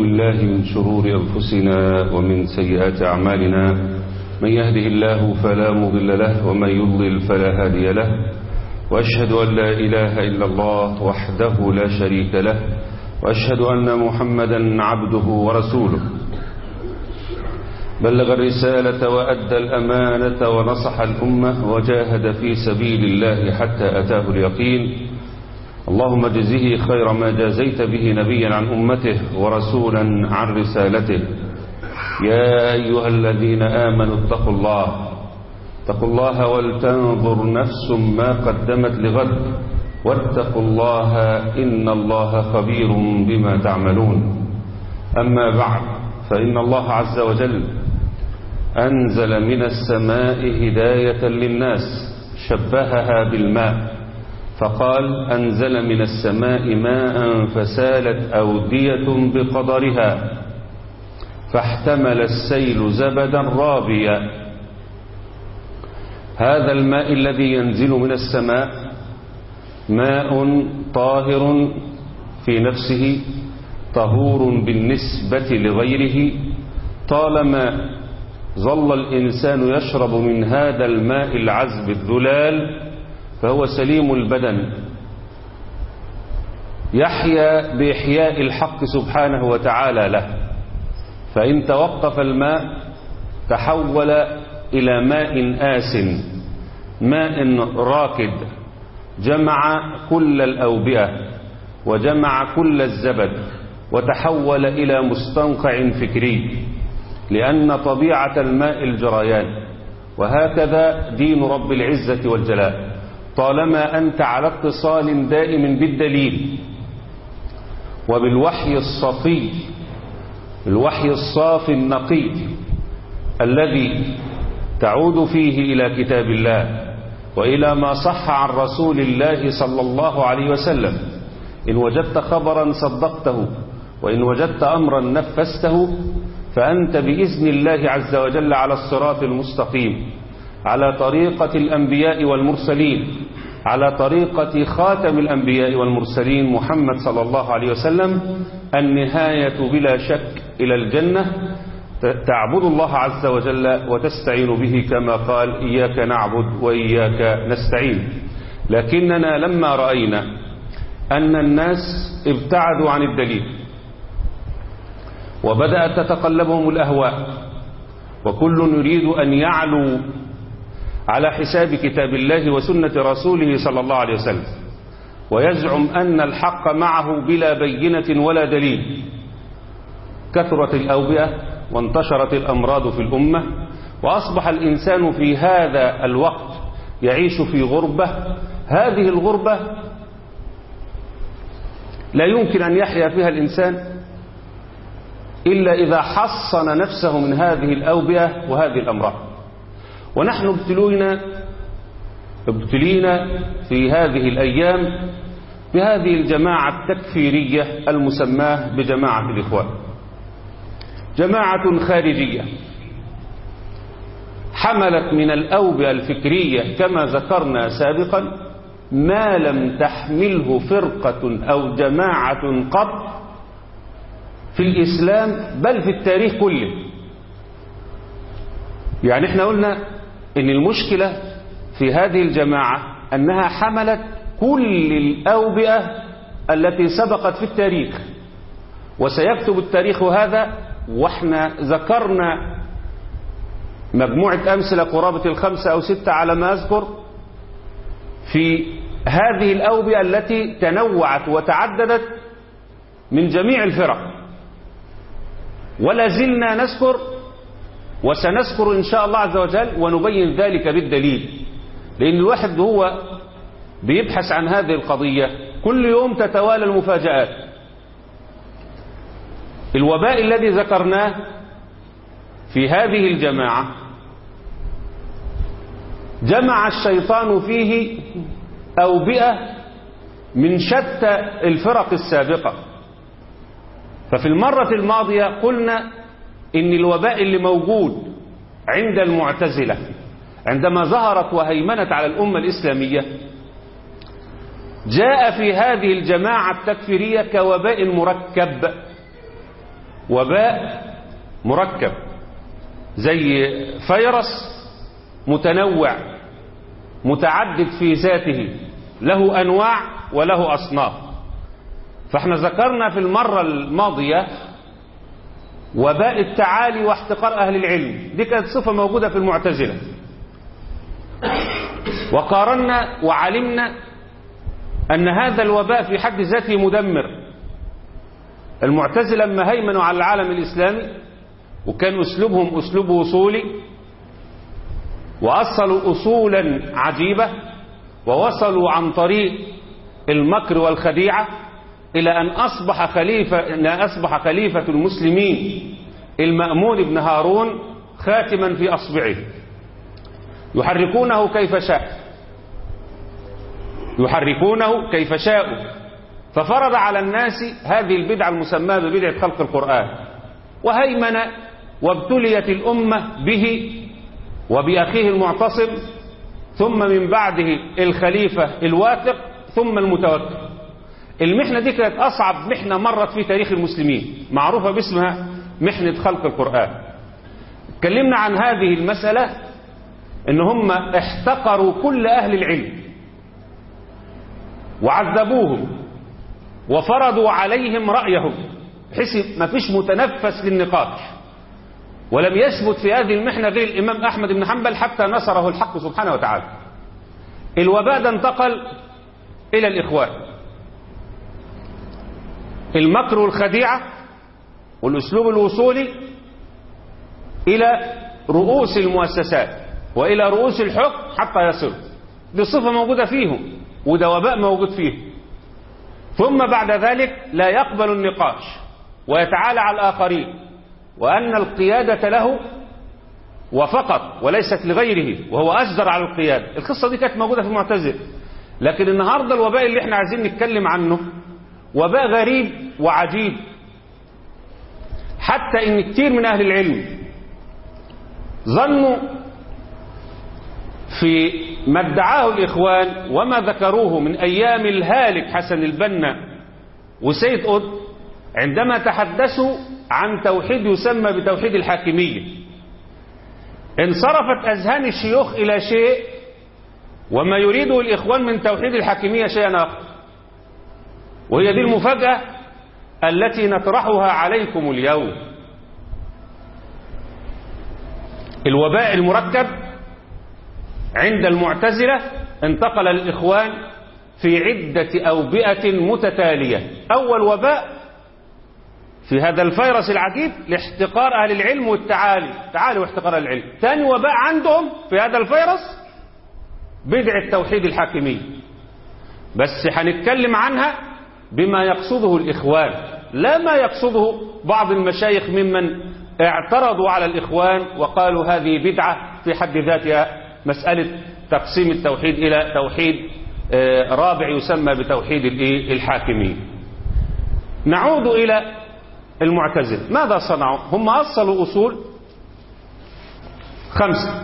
بالله من شرور أنفسنا ومن سيئات أعمالنا من يهده الله فلا مضل له ومن يضلل فلا هادي له وأشهد أن لا إله إلا الله وحده لا شريك له وأشهد أن محمدا عبده ورسوله بلغ الرسالة وأدى الأمانة ونصح الأمة وجاهد في سبيل الله حتى أتاه اليقين اللهم اجزه خير ما جازيت به نبيا عن أمته ورسولا عن رسالته يا أيها الذين آمنوا اتقوا الله اتقوا الله ولتنظر نفس ما قدمت لغد واتقوا الله إن الله خبير بما تعملون أما بعد فإن الله عز وجل أنزل من السماء هداية للناس شبهها بالماء فقال أنزل من السماء ماء فسالت أودية بقدرها فاحتمل السيل زبدا رابيا هذا الماء الذي ينزل من السماء ماء طاهر في نفسه طهور بالنسبة لغيره طالما ظل الإنسان يشرب من هذا الماء العذب الذلال فهو سليم البدن يحيا بإحياء الحق سبحانه وتعالى له فإن توقف الماء تحول إلى ماء آس ماء راكد جمع كل الأوبئة وجمع كل الزبد وتحول إلى مستنقع فكري لأن طبيعة الماء الجريان وهكذا دين رب العزة والجلال طالما أنت على اتصال دائم بالدليل وبالوحي الصفي الوحي الصافي النقي الذي تعود فيه إلى كتاب الله وإلى ما صح عن رسول الله صلى الله عليه وسلم إن وجدت خبرا صدقته وإن وجدت أمرا نفسته فأنت بإذن الله عز وجل على الصراط المستقيم على طريقة الأنبياء والمرسلين على طريقة خاتم الأنبياء والمرسلين محمد صلى الله عليه وسلم النهاية بلا شك إلى الجنة تعبد الله عز وجل وتستعين به كما قال إياك نعبد وإياك نستعين لكننا لما رأينا أن الناس ابتعدوا عن الدليل وبدأت تتقلبهم الأهواء وكل يريد أن يعلو على حساب كتاب الله وسنة رسوله صلى الله عليه وسلم ويزعم أن الحق معه بلا بينة ولا دليل كثرت الأوبئة وانتشرت الأمراض في الأمة وأصبح الإنسان في هذا الوقت يعيش في غربة هذه الغربة لا يمكن أن يحيا فيها الإنسان إلا إذا حصن نفسه من هذه الأوبئة وهذه الأمراض ونحن ابتلينا ابتلينا في هذه الأيام بهذه الجماعة التكفيرية المسماة بجماعة الإخوان جماعة خارجية حملت من الأوبئة الفكرية كما ذكرنا سابقا ما لم تحمله فرقة أو جماعة قط في الإسلام بل في التاريخ كله يعني احنا قلنا ان المشكلة في هذه الجماعة انها حملت كل الأوبئة التي سبقت في التاريخ وسيكتب التاريخ هذا واحنا ذكرنا مجموعة أمثلة قرابة الخمسة أو ستة على ما أذكر في هذه الأوبئة التي تنوعت وتعددت من جميع الفرق ولا زلنا نذكر وسنذكر إن شاء الله عز وجل ونبين ذلك بالدليل لأن الواحد هو بيبحث عن هذه القضية كل يوم تتوالى المفاجآت الوباء الذي ذكرناه في هذه الجماعة جمع الشيطان فيه أوبئة من شتى الفرق السابقة ففي المرة الماضية قلنا إن الوباء اللي موجود عند المعتزلة عندما ظهرت وهيمنت على الأمة الإسلامية جاء في هذه الجماعة التكفيرية كوباء مركب وباء مركب زي فيروس متنوع متعدد في ذاته له أنواع وله أصناف فاحنا ذكرنا في المرة الماضية وباء التعالي واحتقار أهل العلم دي كانت صفة موجودة في المعتزلة وقارنا وعلمنا أن هذا الوباء في حد ذاته مدمر المعتزلة لما هيمنوا على العالم الإسلامي وكان أسلوبهم أسلوب وصولي وأصلوا أصولا عجيبة ووصلوا عن طريق المكر والخديعة إلى أن أصبح خليفة أن أصبح خليفة المسلمين المأمون بن هارون خاتما في أصبعه يحركونه كيف شاء يحركونه كيف شاءوا ففرض على الناس هذه البدعة المسماة ببدعة خلق القرآن وهيمن وابتليت الأمة به وبأخيه المعتصم ثم من بعده الخليفة الواثق ثم المتوكل المحنة دي كانت أصعب محنة مرت في تاريخ المسلمين معروفة باسمها محنة خلق القرآن اتكلمنا عن هذه المسألة ان هم احتقروا كل أهل العلم وعذبوهم وفرضوا عليهم رأيهم بحيث ما فيش متنفس للنقاش ولم يثبت في هذه المحنة غير الإمام أحمد بن حنبل حتى نصره الحق سبحانه وتعالى الوباء ده انتقل إلى الإخوان المكر والخديعة والأسلوب الوصولي إلى رؤوس المؤسسات وإلى رؤوس الحكم حتى يصل دي صفة موجودة فيهم وده وباء موجود فيهم ثم بعد ذلك لا يقبل النقاش ويتعالى على الآخرين وأن القيادة له وفقط وليست لغيره وهو أجدر على القيادة القصة دي كانت موجودة في المعتزل لكن النهاردة الوباء اللي احنا عايزين نتكلم عنه وباء غريب وعجيب حتى ان كتير من اهل العلم ظنوا في ما ادعاه الاخوان وما ذكروه من ايام الهالك حسن البنا وسيد قطب عندما تحدثوا عن توحيد يسمى بتوحيد الحاكمية انصرفت اذهان الشيوخ الى شيء وما يريده الاخوان من توحيد الحاكمية شيئا اخر وهي دي المفاجأة التي نطرحها عليكم اليوم الوباء المركب عند المعتزلة انتقل الإخوان في عدة أوبئة متتالية أول وباء في هذا الفيروس العجيب لاحتقار أهل العلم والتعالي تعالي واحتقار أهل العلم ثاني وباء عندهم في هذا الفيروس بدع التوحيد الحاكمي بس هنتكلم عنها بما يقصده الإخوان لا ما يقصده بعض المشايخ ممن اعترضوا على الإخوان وقالوا هذه بدعة في حد ذاتها مسألة تقسيم التوحيد إلى توحيد رابع يسمى بتوحيد الحاكمين نعود إلى المعتزل ماذا صنعوا هم أصلوا أصول خمسة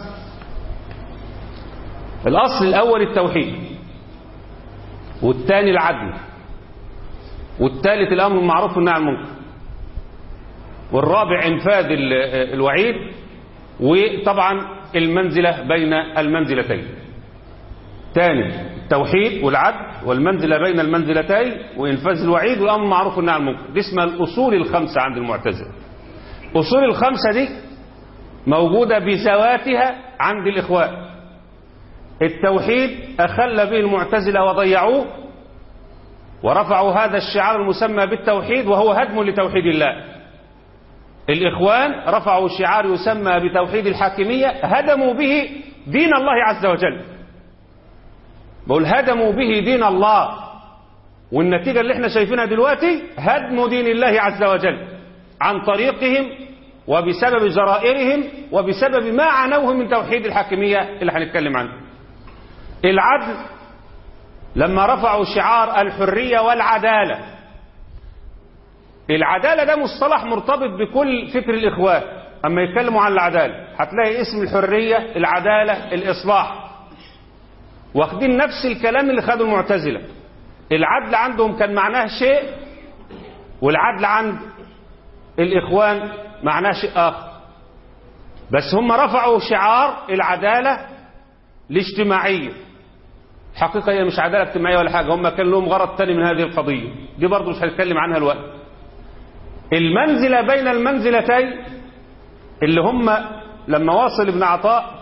الأصل الأول التوحيد والثاني العدل والثالث الأمر المعروف والنهي عن المنكر والرابع إنفاذ الوعيد وطبعا المنزلة بين المنزلتين ثاني التوحيد والعدل والمنزلة بين المنزلتين وإنفاذ الوعيد والأمر المعروف والنهي عن المنكر دي اسمها الأصول الخمسة عند المعتزلة أصول الخمسة دي موجودة بذواتها عند الإخوان التوحيد أخل به المعتزلة وضيعوه ورفعوا هذا الشعار المسمى بالتوحيد وهو هدم لتوحيد الله الإخوان رفعوا شعار يسمى بتوحيد الحاكمية هدموا به دين الله عز وجل بقول هدموا به دين الله والنتيجة اللي احنا شايفينها دلوقتي هدم دين الله عز وجل عن طريقهم وبسبب جرائرهم وبسبب ما عنوه من توحيد الحاكمية اللي هنتكلم عنه العدل لما رفعوا شعار الحرية والعدالة العدالة ده مصطلح مرتبط بكل فكر الإخوان أما يتكلموا عن العدالة هتلاقي اسم الحرية العدالة الإصلاح واخدين نفس الكلام اللي خده الإخوان معناه شيء آخر بس هم رفعوا شعار العدالة الاجتماعية حقيقة هي مش عدالة اجتماعية ولا حاجة هم كان لهم غرض تاني من هذه القضية دي برضو مش هنتكلم عنها الوقت المنزلة بين المنزلتين اللي هم لما واصل ابن عطاء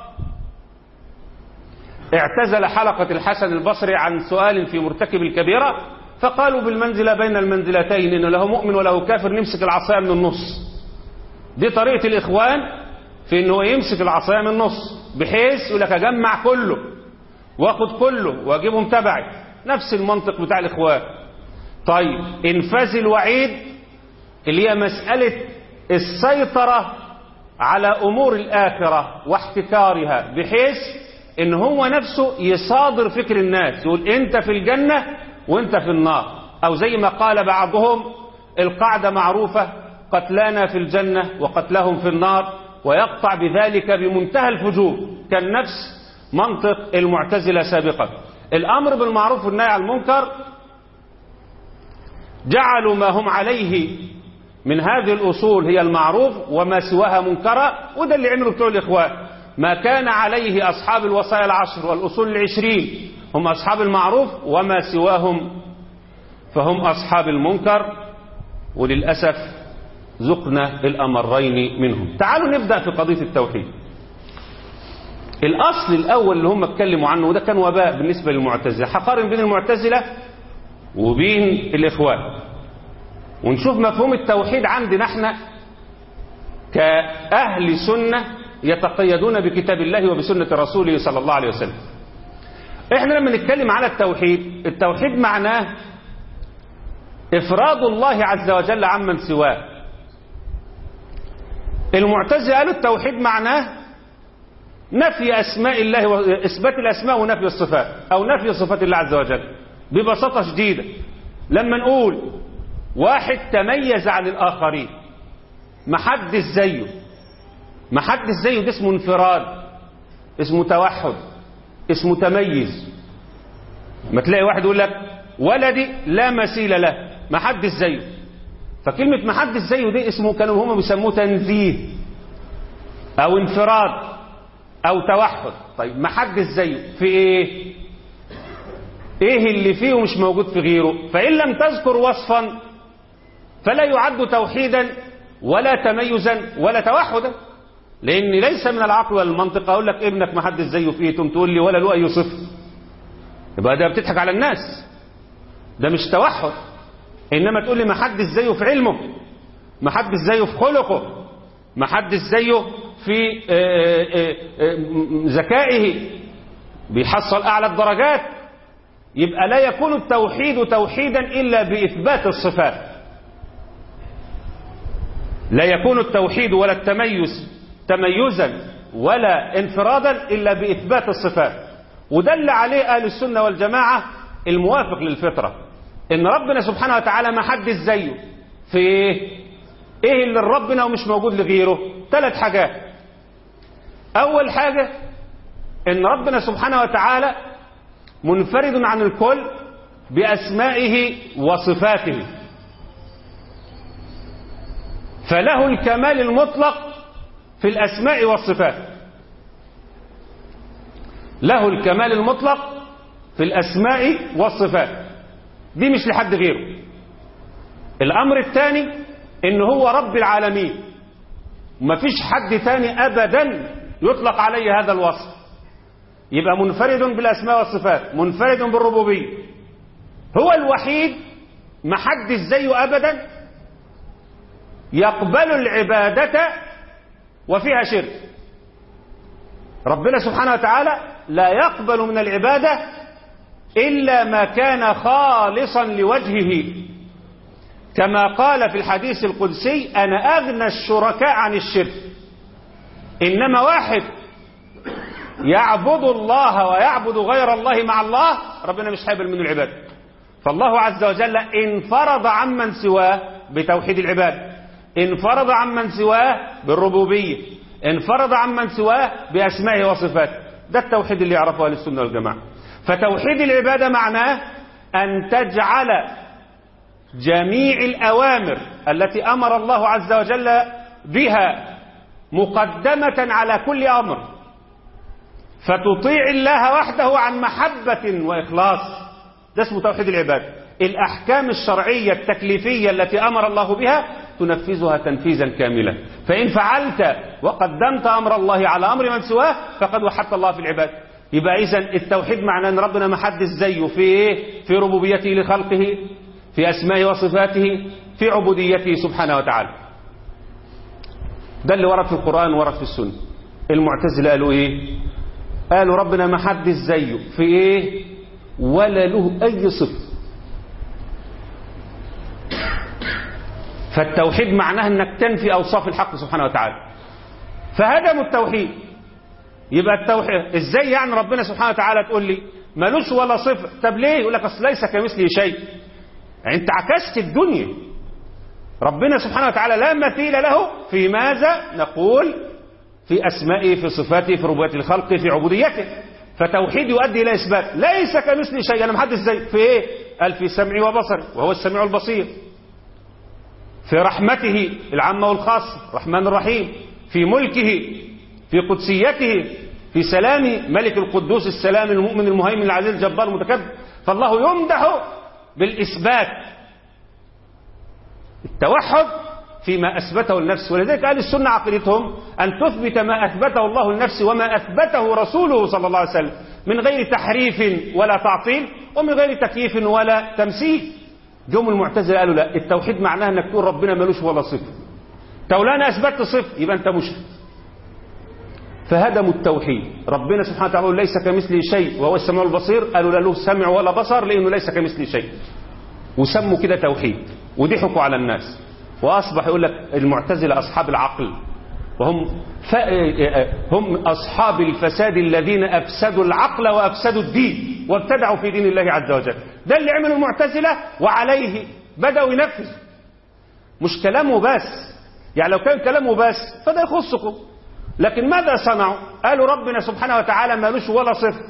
اعتزل حلقة الحسن البصري عن سؤال في مرتكب الكبيرة فقالوا بالمنزلة بين المنزلتين إن له مؤمن وله كافر نمسك العصاية من النص دي طريقة الإخوان في إنه يمسك العصاية من النص بحيث يقول لك أجمع كله واخد كله واجيبهم تبعي نفس المنطق بتاع الإخوان طيب انفاذ الوعيد اللي هي مسألة السيطرة على أمور الآخرة واحتكارها بحيث إن هو نفسه يصادر فكر الناس يقول أنت في الجنة وأنت في النار أو زي ما قال بعضهم القاعدة معروفة قتلانا في الجنة وقتلهم في النار ويقطع بذلك بمنتهى الفجور كان نفس منطق المعتزلة سابقا الأمر بالمعروف والنهي عن المنكر جعلوا ما هم عليه من هذه الأصول هي المعروف وما سواها منكرة وده اللي عملوا بتوع الإخوان ما كان عليه أصحاب الوصايا العشر والأصول العشرين هم أصحاب المعروف وما سواهم فهم أصحاب المنكر وللأسف ذقنا الأمرين منهم تعالوا نبدأ في قضية التوحيد الأصل الأول اللي هم اتكلموا عنه وده كان وباء بالنسبة للمعتزلة هقارن بين المعتزلة وبين الإخوان ونشوف مفهوم التوحيد عندنا احنا كأهل سنة يتقيدون بكتاب الله وبسنة رسوله صلى الله عليه وسلم احنا لما نتكلم على التوحيد التوحيد معناه إفراد الله عز وجل عمن سواه المعتزلة قالوا التوحيد معناه نفي أسماء الله وإثبات الأسماء ونفي الصفات أو نفي صفات الله عز وجل ببساطة شديدة لما نقول واحد تميز عن الآخرين محدش زيه محدش زيه ده اسمه انفراد اسمه توحد اسمه تميز ما تلاقي واحد يقول لك ولدي لا مثيل له محدش زيه فكلمة محدش زيه دي اسمه كانوا هم بيسموه تنزيه او انفراد او توحد طيب محدش زيه في ايه ايه اللي فيه مش موجود في غيره فان لم تذكر وصفا فلا يعد توحيدا ولا تميزا ولا توحدا لان ليس من العقل ولا المنطق اقول لك ابنك ما حدش زيه في ايه تقول لي ولا له اي صفه يبقى ده بتضحك على الناس ده مش توحد انما تقول لي ما حدش زيه في علمه ما حدش زيه في خلقه ما حدش زيه في ذكائه بيحصل اعلى الدرجات يبقى لا يكون التوحيد توحيدا الا باثبات الصفات لا يكون التوحيد ولا التميز تميزا ولا انفرادا الا باثبات الصفات ودل عليه اهل السنه والجماعه الموافق للفطره ان ربنا سبحانه وتعالى ما حدش زيه في ايه ايه اللي لربنا ومش موجود لغيره ثلاث حاجات اول حاجه ان ربنا سبحانه وتعالى منفرد عن الكل باسمائه وصفاته فله الكمال المطلق في الاسماء والصفات له الكمال المطلق في الاسماء والصفات دي مش لحد غيره الامر الثاني ان هو رب العالمين ومفيش حد تاني ابدا يطلق عليه هذا الوصف يبقى منفرد بالاسماء والصفات منفرد بالربوبيه هو الوحيد ما حدش زيه ابدا يقبل العباده وفيها شرك ربنا سبحانه وتعالى لا يقبل من العباده الا ما كان خالصا لوجهه كما قال في الحديث القدسي أنا أغنى الشركاء عن الشرك إنما واحد يعبد الله ويعبد غير الله مع الله ربنا مش هيقبل منه العبادة فالله عز وجل انفرض عمن سواه بتوحيد العبادة انفرض عمن سواه بالربوبية انفرض عمن سواه بأسمائه وصفاته ده التوحيد اللي يعرفه أهل السنة والجماعة فتوحيد العبادة معناه أن تجعل جميع الأوامر التي أمر الله عز وجل بها مقدمة على كل أمر فتطيع الله وحده عن محبة وإخلاص ده اسمه توحيد العباد الأحكام الشرعية التكليفية التي أمر الله بها تنفذها تنفيذا كاملا فإن فعلت وقدمت أمر الله على أمر من سواه فقد وحدت الله في العباد يبقى إذا التوحيد معناه أن ربنا ما حدش زيه في إيه؟ في ربوبيته لخلقه في أسمائه وصفاته في عبوديته سبحانه وتعالى ده اللي ورد في القرآن ورد في السنة المعتزلة قالوا إيه قالوا ربنا ما حدش زيه في إيه ولا له أي صفة فالتوحيد معناه أنك تنفي أوصاف الحق سبحانه وتعالى فهدموا التوحيد يبقى التوحيد ازاي يعني ربنا سبحانه وتعالى تقول لي ملوش ولا صفة طب ليه يقول لك اصل ليس كمثله شيء يعني انت عكست الدنيا ربنا سبحانه وتعالى لا مثيل له في ماذا نقول في أسمائه في صفاته في ربوبية الخلق في عبوديته فتوحيد يؤدي إلى إثبات ليس كمثله شيء أنا محدث زي في إيه قال في سمعي وبصري وهو السميع البصير في رحمته العامة والخاصة الرحمن الرحيم في ملكه في قدسيته في سلام ملك القدوس السلام المؤمن المهيمن العزيز الجبار المتكبر فالله يمدح بالإثبات التوحد فيما أثبته النفس ولذلك أهل السنة عقيدتهم أن تثبت ما أثبته الله النفس وما أثبته رسوله صلى الله عليه وسلم من غير تحريف ولا تعطيل ومن غير تكييف ولا تمثيل جم المعتزله قالوا لا التوحيد معناه انك تقول ربنا ملوش ولا صفه تولانا اثبتت صفه يبقى انت مشرك فهدموا التوحيد ربنا سبحانه وتعالى يقول ليس كمثله شيء وهو السميع البصير قالوا لا له سمع ولا بصر لانه ليس كمثله شيء وسموا كده توحيد وضحكوا على الناس واصبح يقول لك المعتزله اصحاب العقل وهم ف... هم اصحاب الفساد الذين افسدوا العقل وافسدوا الدين وابتدعوا في دين الله عز وجل ده اللي عملوا المعتزله وعليه بداوا ينفذوا مش كلامه بس يعني لو كان كلامه بس فده يخصكم لكن ماذا صنعوا قالوا ربنا سبحانه وتعالى مالوش ولا صفه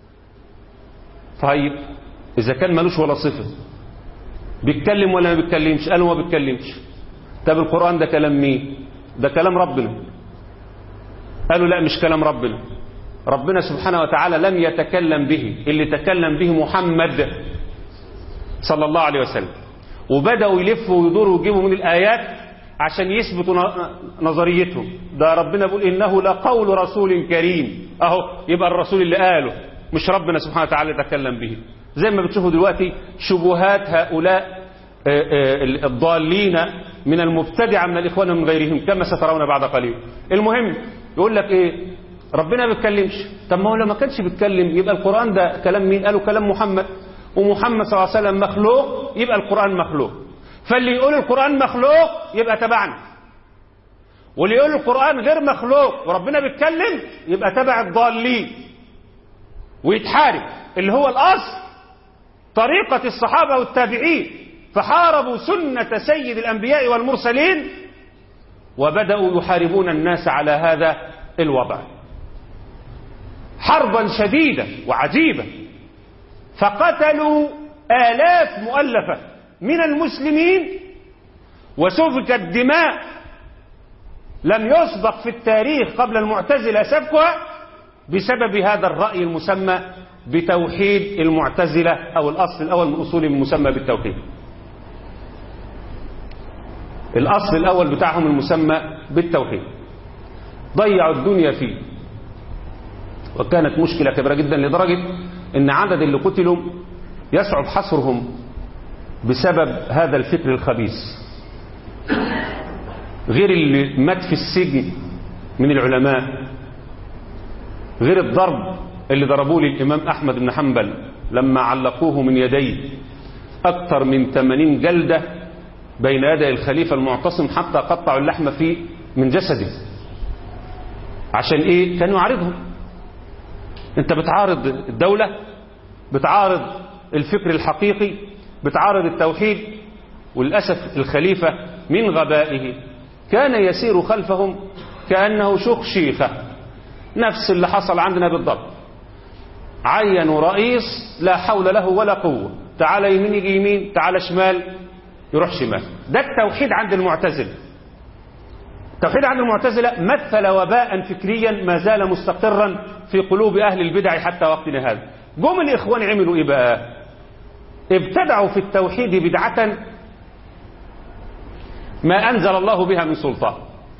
طيب اذا كان مالوش ولا صفه بيتكلم ولا ما بيتكلمش قالوا ما بيتكلمش طب القران ده كلام مين ده كلام ربنا قالوا لا مش كلام ربنا ربنا سبحانه وتعالى لم يتكلم به اللي تكلم به محمد صلى الله عليه وسلم وبدأوا يلفوا ويدوروا ويجيبوا من الآيات عشان يثبتوا نظريتهم ده ربنا بيقول إنه لقول رسول كريم أهو يبقى الرسول اللي قاله مش ربنا سبحانه وتعالى تكلم به زي ما بتشوفوا دلوقتي شبهات هؤلاء الضالين من المبتدعة من الإخوان ومن غيرهم كما سترون بعد قليل المهم يقول لك إيه ربنا ما بيتكلمش طب ما هو لو ما كانش بيتكلم يبقى القرآن ده كلام مين قالوا كلام محمد ومحمد صلى الله عليه وسلم مخلوق يبقى القرآن مخلوق فاللي يقول القرآن مخلوق يبقى تبعنا واللي يقول القرآن غير مخلوق وربنا بيتكلم يبقى تبع الضالين ويتحارب اللي هو الأصل طريقة الصحابة والتابعين فحاربوا سنة سيد الأنبياء والمرسلين وبدأوا يحاربون الناس على هذا الوضع حربا شديدة وعجيبة فقتلوا آلاف مؤلفة من المسلمين وسفكت دماء لم يسبق في التاريخ قبل المعتزلة سفكها بسبب هذا الرأي المسمى بتوحيد المعتزلة أو الأصل الأول من أصول المسمى بالتوحيد الأصل الأول بتاعهم المسمى بالتوحيد ضيعوا الدنيا فيه وكانت مشكلة كبيرة جدا لدرجة ان عدد اللي قتلوا يصعب حصرهم بسبب هذا الفكر الخبيث غير اللي مات في السجن من العلماء غير الضرب اللي ضربوه للإمام أحمد بن حنبل لما علقوه من يديه أكثر من 80 جلدة بين يدي الخليفة المعتصم حتى قطعوا اللحم فيه من جسده عشان ايه كانوا يعارضهم انت بتعارض الدولة بتعارض الفكر الحقيقي بتعارض التوحيد وللأسف الخليفة من غبائه كان يسير خلفهم كأنه شيخ شيخة نفس اللي حصل عندنا بالضبط عينوا رئيس لا حول له ولا قوة تعالى يمين يجي يمين تعالى شمال يروح شمال ده التوحيد عند المعتزلة التوحيد عند المعتزلة مثل وباء فكريا ما زال مستقرا في قلوب أهل البدع حتى وقتنا هذا جم الإخوان عملوا إيه بقى ابتدعوا في التوحيد بدعة ما أنزل الله بها من سلطان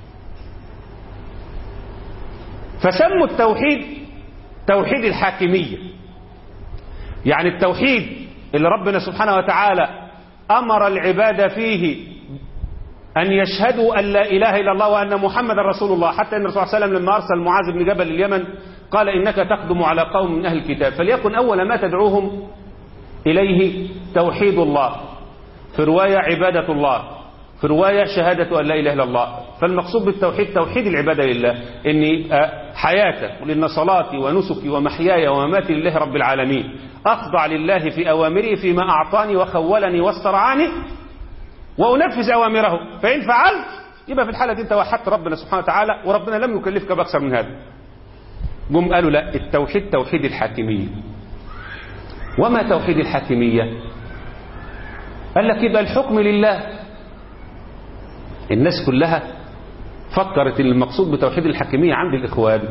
فسموا التوحيد توحيد الحاكمية يعني التوحيد اللي ربنا سبحانه وتعالى أمر العباد فيه أن يشهدوا أن لا إله إلا الله وأن محمد رسول الله حتى أن الرسول صلى الله عليه وسلم لما أرسل معاذ بن جبل اليمن قال إنك تقدم على قوم من أهل الكتاب فليكن أول ما تدعوهم إليه توحيد الله في رواية عبادة الله في رواية شهادة أن لا إله إلا الله فالمقصود بالتوحيد توحيد العبادة لله إن حياتي لأن صلاتي ونسكي ومحياي ومماتي لله رب العالمين أخضع لله في أوامره فيما أعطاني وخولني واسترعاني وأنفذ أوامره فإن فعلت يبقى في الحالة دي أنت وحدت ربنا سبحانه وتعالى وربنا لم يكلفك بأكثر من هذا جم قالوا لا التوحيد توحيد الحاكمية وما توحيد الحاكمية قال لك يبقى الحكم لله الناس كلها فكرت ان المقصود بتوحيد الحاكمية عند الإخوان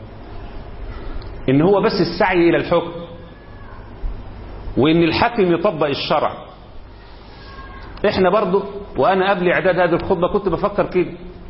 ان هو بس السعي إلى الحكم وان الحاكم يطبق الشرع احنا برضو وانا قبل اعداد هذه الخطبة كنت بفكر كده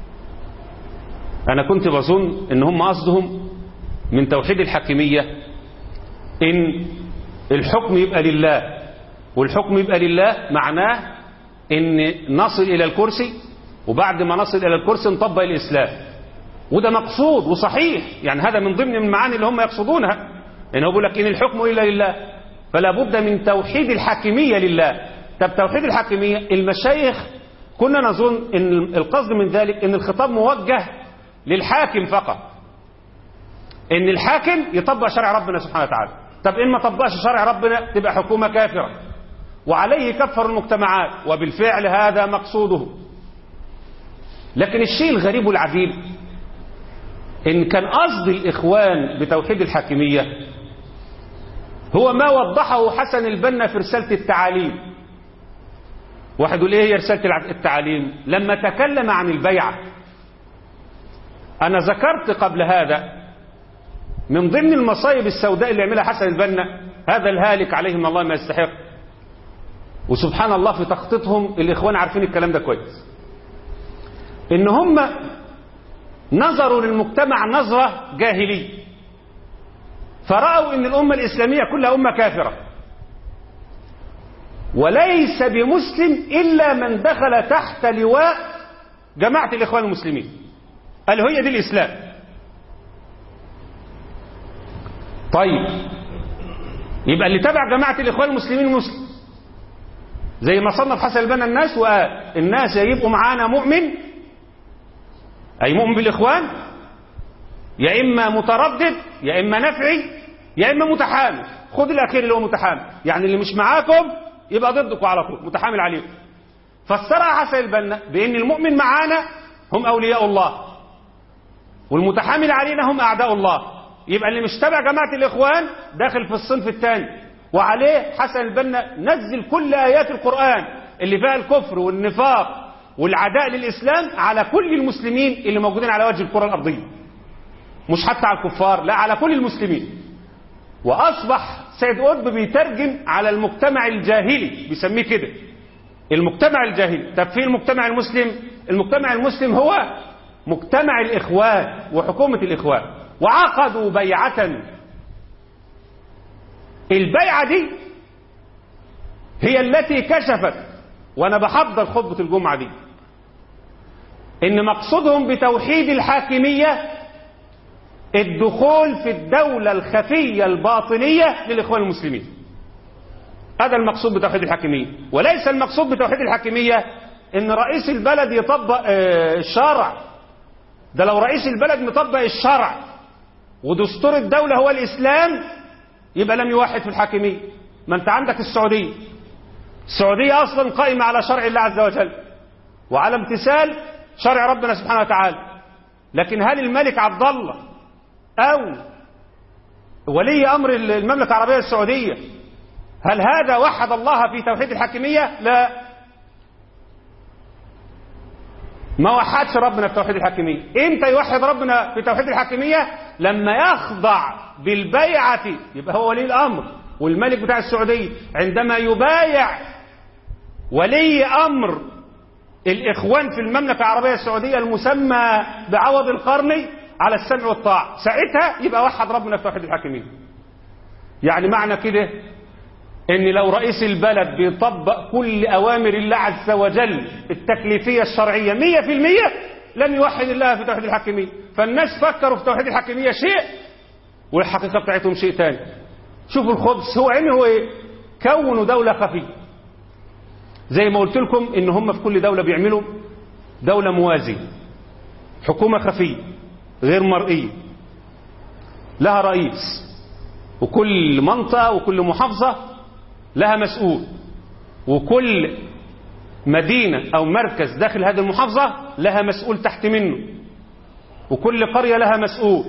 انا كنت بظن ان هم قصدهم من توحيد الحاكمية ان الحكم يبقى لله والحكم يبقى لله معناه ان نصل الى الكرسي وبعد ما نصل الى الكرسي نطبق الاسلام وده مقصود وصحيح يعني هذا من ضمن المعاني اللي هم يقصدونها ان هو بيقول لك ان الحكم الا لله فلا بد من توحيد الحاكمية لله طب توحيد الحاكمية المشايخ كنا نظن ان القصد من ذلك ان الخطاب موجه للحاكم فقط ان الحاكم يطبق شرع ربنا سبحانه وتعالى طب ان ما طبقش شرع ربنا تبقى حكومة كافرة وعليه كفر المجتمعات وبالفعل هذا مقصوده لكن الشيء الغريب والعجيب ان كان قصد الاخوان بتوحيد الحاكمية هو ما وضحه حسن البنا في رسالة التعاليم واحد يقول ايه هي رسالة التعاليم لما تكلم عن البيعة انا ذكرت قبل هذا من ضمن المصايب السوداء اللي يعملها حسن البنا هذا الهالك عليه من الله ما يستحق وسبحان الله في تخطيطهم الاخوان عارفين الكلام ده كويس ان هم نظروا للمجتمع نظرة جاهلية فرأوا ان الامة الاسلامية كلها امة كافرة وليس بمسلم الا من دخل تحت لواء جماعة الاخوان المسلمين قال هي دي الاسلام طيب يبقى اللي تبع جماعة الاخوان المسلمين مسلم زي ما صنف حسن البنا الناس وقال الناس يبقوا معانا مؤمن أي مؤمن بالإخوان يا إما متردد يا إما نفعي يا إما متحامل خد الأخير اللي هو متحامل يعني اللي مش معاكم يبقى ضدكم على طول متحامل عليكم فسرها حسن البنا بأن المؤمن معانا هم أولياء الله والمتحامل علينا هم أعداء الله يبقى اللي مش تبع جماعة الإخوان داخل في الصنف الثاني وعليه حسن البنا نزل كل آيات القرآن اللي فيها الكفر والنفاق والعداء للإسلام على كل المسلمين اللي موجودين على وجه الكرة الأرضية مش حتى على الكفار لا على كل المسلمين وأصبح سيد قطب بيترجم على المجتمع الجاهلي بيسميه كده المجتمع الجاهلي طب في المجتمع المسلم المجتمع المسلم هو مجتمع الإخوان وحكومة الإخوان وعقدوا بيعة البيعة دي هي التي كشفت وانا بحضر خطبة الجمعة دي ان مقصودهم بتوحيد الحاكمية الدخول في الدولة الخفية الباطنية للإخوان المسلمين هذا المقصود بتوحيد الحاكمية وليس المقصود بتوحيد الحاكمية ان رئيس البلد يطبق الشرع ده لو رئيس البلد مطبق الشرع ودستور الدولة هو الإسلام يبقى لم يوحد في الحاكمية ما انت عندك السعودية السعودية أصلا قائمة على شرع الله عز وجل وعلى امتثال شرع ربنا سبحانه وتعالى لكن هل الملك عبد الله أو ولي أمر المملكة العربية السعودية هل هذا وحد الله في توحيد الحاكمية لا ما وحدش ربنا في توحيد الحاكمية امتى يوحد ربنا في توحيد الحاكمية لما يخضع بالبيعة يبقى هو ولي الأمر والملك بتاع السعودية عندما يبايع ولي أمر الإخوان في المملكة العربية السعودية المسمى بعوض القرني على السمع والطاعة ساعتها يبقى وحد ربنا في توحيد الحاكمية يعني معنى كده ان لو رئيس البلد بيطبق كل اوامر الله عز وجل التكليفيه الشرعيه مية في المية لم يوحد الله في توحيد الحاكميه فالناس فكروا في توحيد الحاكميه شيء والحقيقه بتاعتهم شيء ثاني شوفوا الخبز هو علم هو ايه كونوا دوله خفيه زي ما قلت لكم ان هم في كل دوله بيعملوا دوله موازيه حكومه خفيه غير مرئيه لها رئيس وكل منطقه وكل محافظه لها مسؤول وكل مدينة أو مركز داخل هذه المحافظة لها مسؤول تحت منه وكل قرية لها مسؤول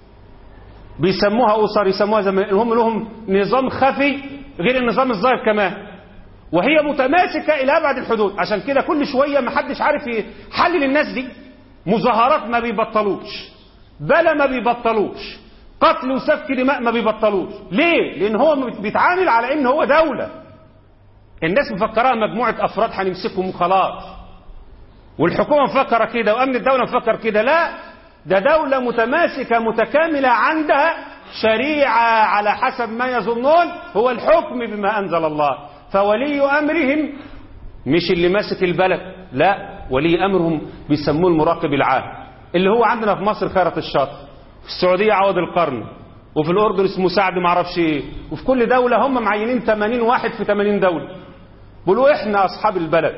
بيسموها أسر يسموها زمان هم لهم نظام خفي غير النظام الظاهر كمان وهي متماسكة إلى أبعد الحدود عشان كده كل شوية ما حدش عارف يحلل الناس دي مظاهرات ما بيبطلوش بلا ما بيبطلوش قتل وسفك دماء ما بيبطلوش ليه لان هو بيتعامل على ان هو دولة الناس مفكراها مجموعة افراد هنمسكهم وخلاص والحكومة مفكرة كده وامن الدولة مفكر كده لا ده دولة متماسكة متكاملة عندها شريعة على حسب ما يظنون هو الحكم بما انزل الله فولي امرهم مش اللي ماسك البلد لا ولي امرهم بيسموه المراقب العام اللي هو عندنا في مصر خيرة الشاطر في السعودية عوض القرن وفي الأردن اسمه سعد معرفش ايه وفي كل دولة هم معينين 80 واحد في 80 دولة بيقولوا احنا أصحاب البلد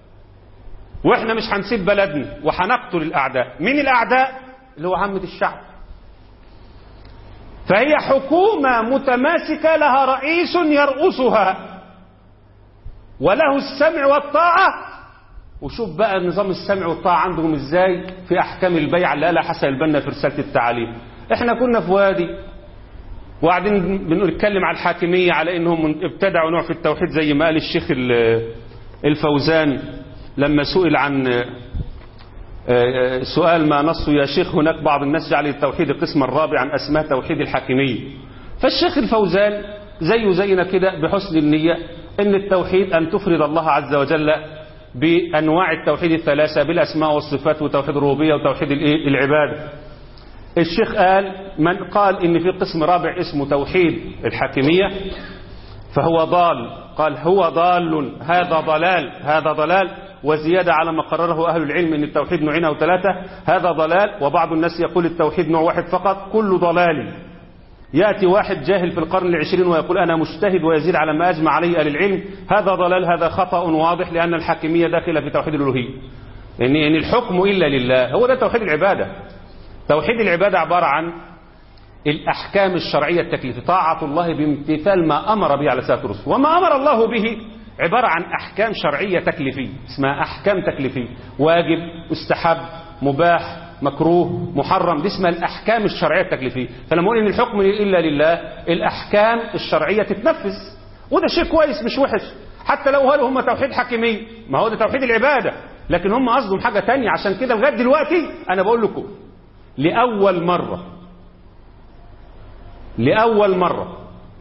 واحنا مش هنسيب بلدنا وهنقتل الأعداء مين الأعداء اللي هو عامة الشعب فهي حكومة متماسكة لها رئيس يرأسها وله السمع والطاعة وشوف بقى نظام السمع والطاعة عندهم ازاي في احكام البيع اللي قالها حسن البنا في رسالة التعليم احنا كنا في وادي وقاعدين بنتكلم على الحاكمية على انهم ابتدعوا نوع في التوحيد زي ما قال الشيخ الفوزان لما سئل عن سؤال ما نصه يا شيخ هناك بعض الناس جعل التوحيد القسم الرابع عن اسماء توحيد الحاكمية فالشيخ الفوزان زيه زينا كده بحسن النية ان التوحيد ان تفرد الله عز وجل بأنواع التوحيد الثلاثة بالأسماء والصفات وتوحيد الربوبية وتوحيد العبادة الشيخ قال من قال إن في قسم رابع اسمه توحيد الحاكمية فهو ضال قال هو ضال هذا ضلال هذا ضلال وزيادة على ما قرره أهل العلم أن التوحيد نوعين أو ثلاثة هذا ضلال وبعض الناس يقول التوحيد نوع واحد فقط كل ضلال يأتي واحد جاهل في القرن العشرين ويقول أنا مجتهد ويزيد على ما أجمع عليه أهل العلم هذا ضلال هذا خطأ واضح لأن الحاكمية داخلة في توحيد الألوهية إن يعني الحكم إلا لله هو ده توحيد العبادة توحيد العبادة عبارة عن الأحكام الشرعية التكليفية طاعة الله بامتثال ما أمر به على سيادة الرسل وما أمر الله به عبارة عن أحكام شرعية تكليفية اسمها أحكام تكليفية واجب استحب مباح مكروه محرم دي اسمها الأحكام الشرعية التكليفية فلما أقول إن الحكم إلا لله الأحكام الشرعية تتنفذ وده شيء كويس مش وحش حتى لو قالوا هم توحيد حكيمية ما هو ده توحيد العبادة لكن هم قصدهم حاجة تانية عشان كده لغاية دلوقتي أنا بقول لكم لأول مرة لأول مرة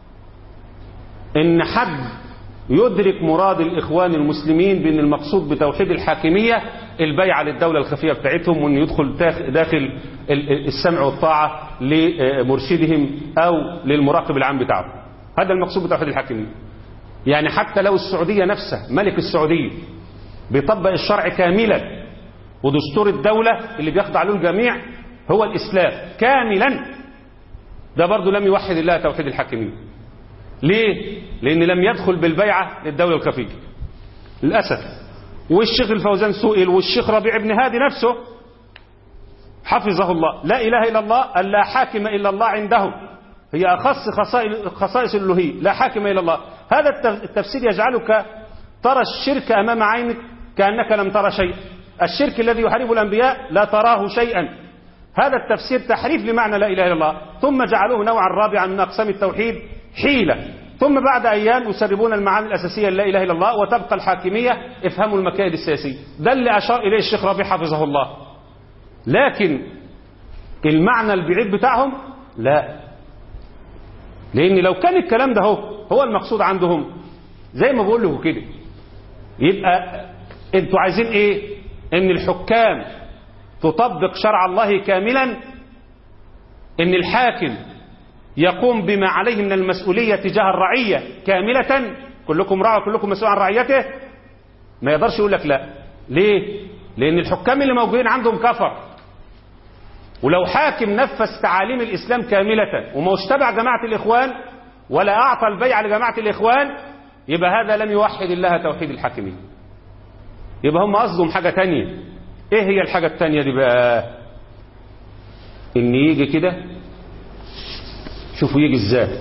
إن حد يدرك مراد الإخوان المسلمين بأن المقصود بتوحيد الحاكمية البيعة للدولة الخفية بتاعتهم وأن يدخل داخل السمع والطاعة لمرشدهم أو للمراقب العام بتاعهم هذا المقصود بتوحيد الحاكمية يعني حتى لو السعودية نفسها ملك السعودية بيطبق الشرع كاملا ودستور الدولة اللي بيخضع له الجميع هو الإسلام كاملا ده برضه لم يوحد الله توحيد الحاكمية ليه؟ لأن لم يدخل بالبيعة للدولة الخفية للأسف والشيخ الفوزان سئل والشيخ ربيع بن هادي نفسه حفظه الله لا إله إلا الله لا حاكم إلا الله عندهم هي أخص خصائص الألوهية لا حاكم إلا الله هذا التفسير يجعلك ترى الشرك أمام عينك كأنك لم ترى شيء الشرك الذي يحارب الأنبياء لا تراه شيئا هذا التفسير تحريف لمعنى لا إله إلا الله ثم جعلوه نوعا رابعا من أقسام التوحيد حيلة ثم بعد أيام يسربون المعاني الأساسية لا إله إلا الله وتبقى الحاكمية افهموا المكائد السياسية ده اللي أشار إليه الشيخ ربيع حفظه الله لكن المعنى البعيد بتاعهم لا لأن لو كان الكلام ده هو, هو المقصود عندهم زي ما بقول له كده يبقى انتوا عايزين ايه ان الحكام تطبق شرع الله كاملا ان الحاكم يقوم بما عليه من المسؤولية تجاه الرعية كاملة كلكم راع كلكم مسؤول عن رعيته ما يقدرش يقول لك لا ليه لان الحكام اللي موجودين عندهم كفر ولو حاكم نفذ تعاليم الإسلام كاملة وما تبع جماعة الإخوان ولا أعطى البيع لجماعة الإخوان يبقى هذا لم يوحد الله توحيد الحاكمين يبقى هم قصدهم حاجة تانية ايه هي الحاجة التانية دي بقى ان يجي كده شوفوا يجي ازاي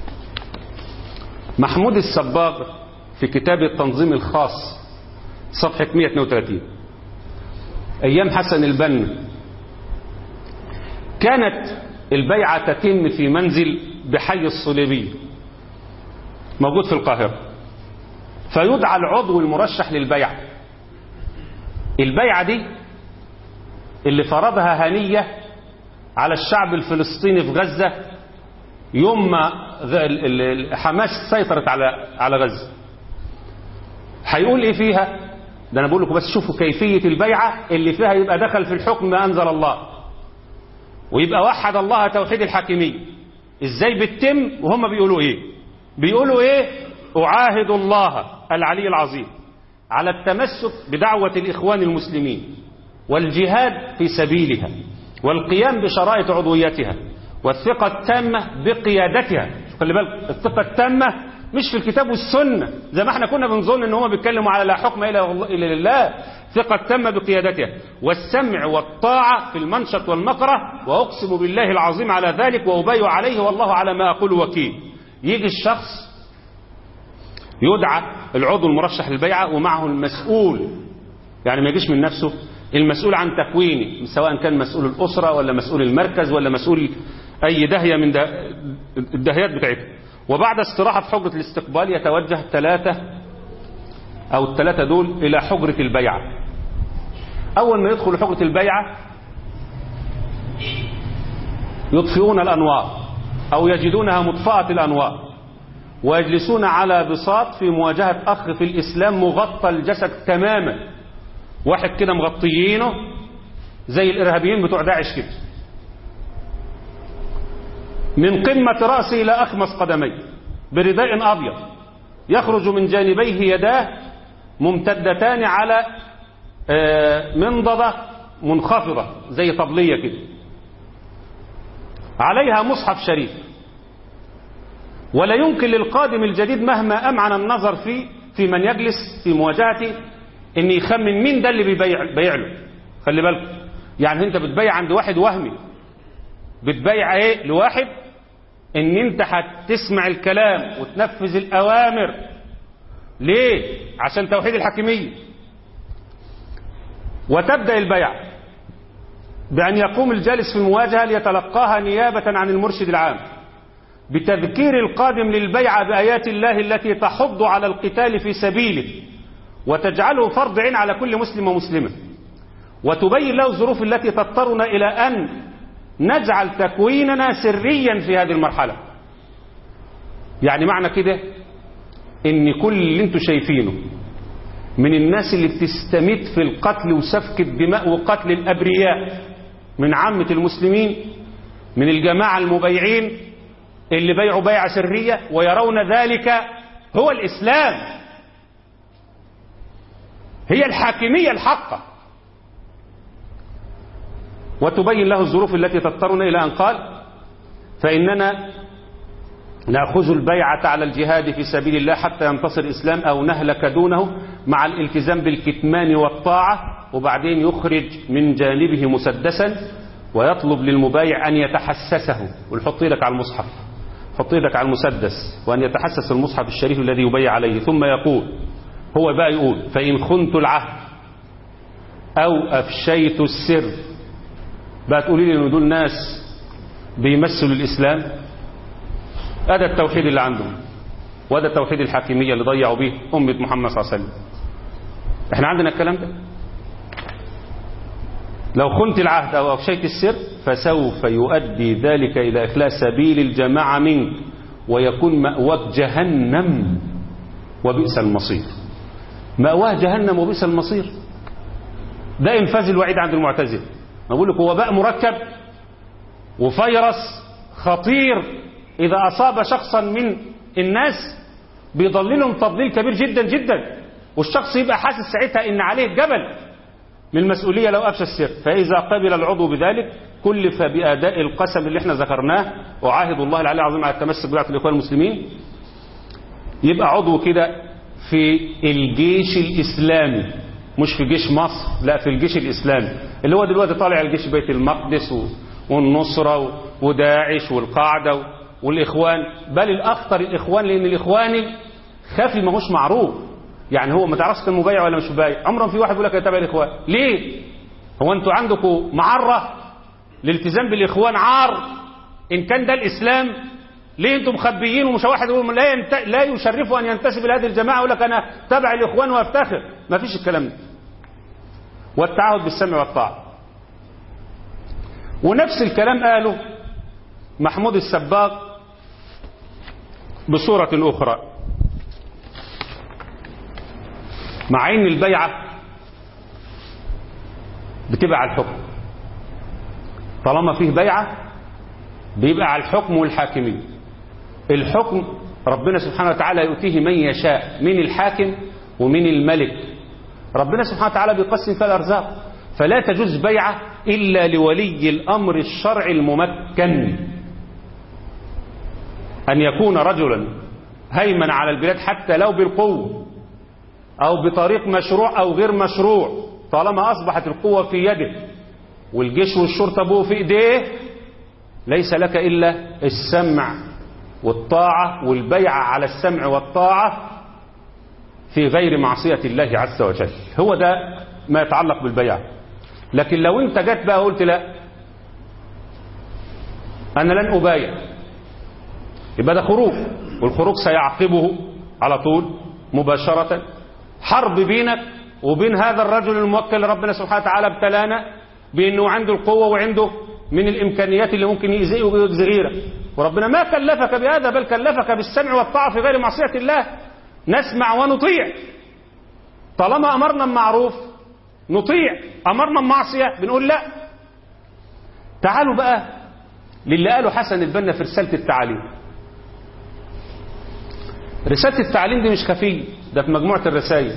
محمود الصباغ في كتاب التنظيم الخاص صفحة 132 ايام حسن البنا كانت البيعة تتم في منزل بحي الصليبي موجود في القاهرة فيدعى العضو المرشح للبيعة البيعة دي اللي فرضها هنية على الشعب الفلسطيني في غزة يوم ما حماس سيطرت على على غزة هيقول ايه فيها ده انا بقول لكم بس شوفوا كيفية البيعة اللي فيها يبقى دخل في الحكم ما انزل الله ويبقى وحد الله توحيد الحاكمية ازاي بتتم وهم بيقولوا ايه بيقولوا ايه اعاهد الله العلي العظيم على التمسك بدعوة الاخوان المسلمين والجهاد في سبيلها والقيام بشرائط عضويتها والثقة التامة بقيادتها خلي بالك الثقة التامة مش في الكتاب والسنة زي ما احنا كنا بنظن ان هم بيتكلموا على لا حكم الا لله ثقة تامة بقيادتها والسمع والطاعة في المنشط والمكره وأقسم بالله العظيم على ذلك وأبايع عليه والله على ما أقول وكيل يجي الشخص يدعى العضو المرشح للبيعة ومعه المسؤول يعني ما يجيش من نفسه المسؤول عن تكوينه سواء كان مسؤول الأسرة ولا مسؤول المركز ولا مسؤول أي دهية من ده الدهيات بتاعتها وبعد استراحة في حجرة الاستقبال يتوجه الثلاثة أو الثلاثة دول إلى حجرة البيعة أول ما يدخل حجرة البيعة يطفئون الأنوار أو يجدونها مطفأة الأنوار ويجلسون على بساط في مواجهة أخ في الإسلام مغطى الجسد تماما واحد كده مغطيينه زي الإرهابيين بتوع داعش كده من قمة رأسه إلى أخمص قدميه برداء أبيض يخرج من جانبيه يداه ممتدتان على منضدة منخفضة زي طبلية كده عليها مصحف شريف ولا يمكن للقادم الجديد مهما أمعن النظر فيه في من يجلس في مواجهته ان يخمن مين ده اللي بيبيع بيع له خلي بالك يعني انت بتبيع عند واحد وهمي بتبيع ايه لواحد ان انت هتسمع الكلام وتنفذ الاوامر ليه عشان توحيد الحاكمية وتبدأ البيع بأن يقوم الجالس في المواجهة ليتلقاها نيابة عن المرشد العام بتذكير القادم للبيعة بآيات الله التي تحض على القتال في سبيله وتجعله فرض عين على كل مسلم ومسلمة وتبين له الظروف التي تضطرنا إلى أن نجعل تكويننا سريا في هذه المرحلة يعني معنى كده ان كل اللي انتوا شايفينه من الناس اللي بتستميت في القتل وسفك الدماء وقتل الأبرياء من عامة المسلمين من الجماعة المبيعين اللي بيعوا بيعة سرية ويرون ذلك هو الإسلام هي الحاكمية الحقة وتبين له الظروف التي تضطرنا إلى أن قال فإننا نأخذ البيعة على الجهاد في سبيل الله حتى ينتصر الإسلام أو نهلك دونه مع الالتزام بالكتمان والطاعة وبعدين يخرج من جانبه مسدسا ويطلب للمبايع أن يتحسسه ويحط يدك على المصحف حط يدك على المسدس وأن يتحسس المصحف الشريف الذي يبيع عليه ثم يقول هو بقى يقول فإن خنت العهد أو أفشيت السر بقى تقولي لي إن دول ناس بيمثلوا الإسلام هذا التوحيد اللي عندهم وده توحيد الحاكمية اللي ضيعوا به أمة محمد صلى الله عليه وسلم احنا عندنا الكلام ده لو خنت العهد أو أفشيت السر فسوف يؤدي ذلك إلى إخلاء سبيل الجماعة منك ويكون مأواك جهنم وبئس المصير مأواه جهنم وبئس المصير ده إنفاذ الوعيد عند المعتزله ما بقول لك وباء مركب وفيروس خطير إذا أصاب شخصا من الناس بيضللهم تضليل كبير جدا جدا والشخص يبقى حاسس ساعتها إن عليه جبل من المسؤولية لو أفشى السر فإذا قبل العضو بذلك كلف بأداء القسم اللي احنا ذكرناه وعاهد الله العلي العظيم على التمسك بتاعت الإخوان المسلمين يبقى عضو كده في الجيش الإسلامي مش في جيش مصر لا في الجيش الإسلامي اللي هو دلوقتي طالع الجيش بيت المقدس والنصرة وداعش والقاعدة والإخوان بل الأخطر الإخوان لأن الإخواني خفي ما هوش معروف يعني هو ما تعرفش كان مبايع ولا مش مبايع عمرا في واحد يقول لك يتابع الإخوان ليه هو أنتوا عندكم معرة الالتزام بالإخوان عار إن كان ده الإسلام ليه انتم مخبيين ومش واحد يقول لا ينت... لا يشرف ان ينتسب الى هذه الجماعه يقول لك انا تبع الاخوان وافتخر ما فيش الكلام ده والتعهد بالسمع والطاعه ونفس الكلام قاله محمود السباق بصورة أخرى مع ان البيعة بتبقى على الحكم طالما فيه بيعة بيبقى على الحكم والحاكمية الحكم ربنا سبحانه وتعالى يؤتيه من يشاء من الحاكم ومن الملك ربنا سبحانه وتعالى بيقسم فيها الأرزاق فلا تجوز بيعة إلا لولي الأمر الشرعي الممكن أن يكون رجلا هيمن على البلاد حتى لو بالقوة أو بطريق مشروع أو غير مشروع طالما أصبحت القوة في يده والجيش والشرطة بو في إيديه ليس لك إلا السمع والطاعة والبيعة على السمع والطاعة في غير معصية الله عز وجل هو ده ما يتعلق بالبيعة لكن لو انت جت بقى قلت لا انا لن ابايع يبقى ده خروج والخروج سيعقبه على طول مباشرة حرب بينك وبين هذا الرجل الموكل ربنا سبحانه وتعالى ابتلانا بانه عنده القوة وعنده من الامكانيات اللي ممكن يأذيه ويجزي غيرك وربنا ما كلفك بهذا بل كلفك بالسمع والطاعة في غير معصية الله نسمع ونطيع طالما امرنا بمعروف نطيع امرنا بمعصيه بنقول لا تعالوا بقى للي قاله حسن البنا في رساله التعاليم رساله التعليم دي مش خفيه ده في مجموعه الرسائل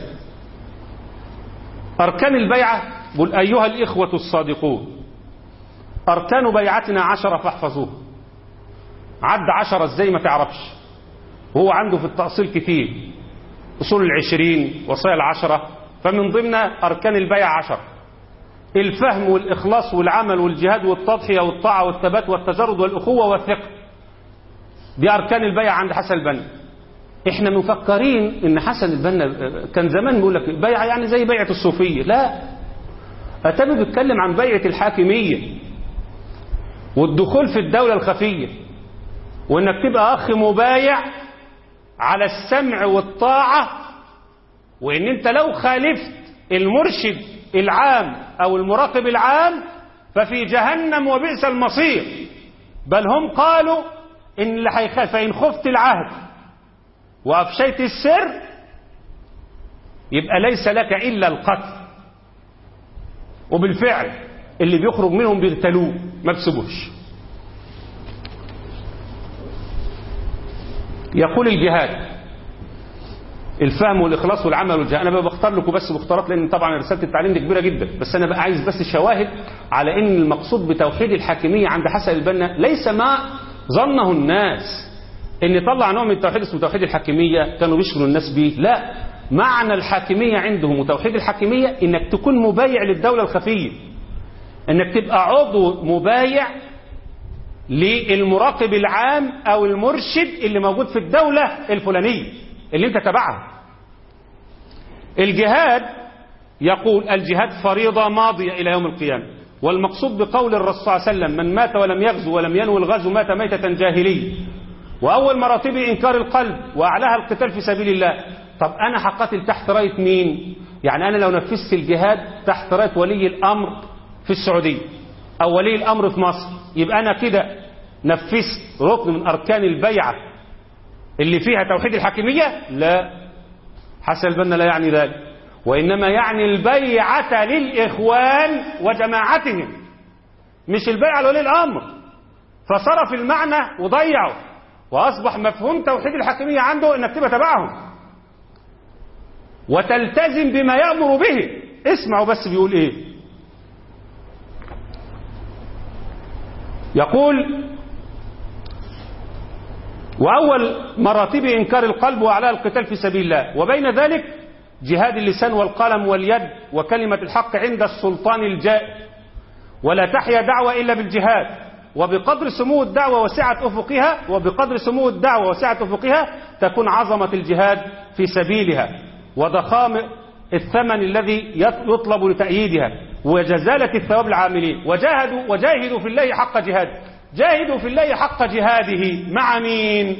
اركان البيعه بقول ايها الاخوه الصادقون اركان بيعتنا عشره فاحفظوها عد عشرة ازاي ما تعرفش هو عنده في التأصيل كتير أصول العشرين وصايا العشرة فمن ضمن أركان البيع عشر الفهم والإخلاص والعمل والجهاد والتضحية والطاعة والثبات والتجرد والأخوة والثقة دي أركان البيع عند حسن البنا احنا مفكرين ان حسن البنا كان زمان بيقول لك بيع يعني زي بيعة الصوفية لا أتابي بيتكلم عن بيعة الحاكمية والدخول في الدولة الخفية وانك تبقى اخ مبايع على السمع والطاعة وان انت لو خالفت المرشد العام او المراقب العام ففي جهنم وبئس المصير بل هم قالوا ان اللي هيخاف فان خفت العهد وافشيت السر يبقى ليس لك الا القتل وبالفعل اللي بيخرج منهم بيغتالوه ما بسيبوش يقول الجهاد الفهم والاخلاص والعمل والجهاد انا بقى بختار لكم بس مختارات لان طبعا رساله التعليم دي كبيره جدا بس انا بقى عايز بس شواهد على ان المقصود بتوحيد الحاكميه عند حسن البنا ليس ما ظنه الناس ان طلع نوع من التوحيد اسمه توحيد الحاكميه كانوا بيشغلوا الناس بيه لا معنى الحاكميه عندهم وتوحيد الحاكميه انك تكون مبايع للدوله الخفيه انك تبقى عضو مبايع للمراقب العام او المرشد اللي موجود في الدولة الفلانية اللي انت تبعها الجهاد يقول الجهاد فريضة ماضية الى يوم القيامة والمقصود بقول الرسول صلى الله عليه وسلم من مات ولم يغزو ولم ينوي الغزو مات ميتة جاهلية وأول مراتبه إنكار القلب وأعلاها القتال في سبيل الله طب أنا هقاتل تحت راية مين يعني أنا لو نفذت الجهاد تحت راية ولي الأمر في السعودية أو ولي الأمر في مصر يبقى أنا كده نفذت ركن من أركان البيعة اللي فيها توحيد الحاكمية لا حسن البنا لا يعني ذلك وإنما يعني البيعة للإخوان وجماعتهم مش البيعة لولي الأمر فصرف المعنى وضيعه وأصبح مفهوم توحيد الحاكمية عنده إنك تبقى تبعهم وتلتزم بما يأمر به اسمعوا بس بيقول إيه يقول وأول مراتب إنكار القلب وأعلى القتال في سبيل الله وبين ذلك جهاد اللسان والقلم واليد وكلمة الحق عند السلطان الجائر ولا تحيا دعوة إلا بالجهاد وبقدر سمو الدعوة وسعة أفقها وبقدر سمو الدعوة وسعة أفقها تكون عظمة الجهاد في سبيلها وضخام الثمن الذي يطلب لتأييدها وجزالة الثواب العاملين وجاهدوا وجاهدوا في الله حق جهاده جاهدوا في الله حق جهاده مع مين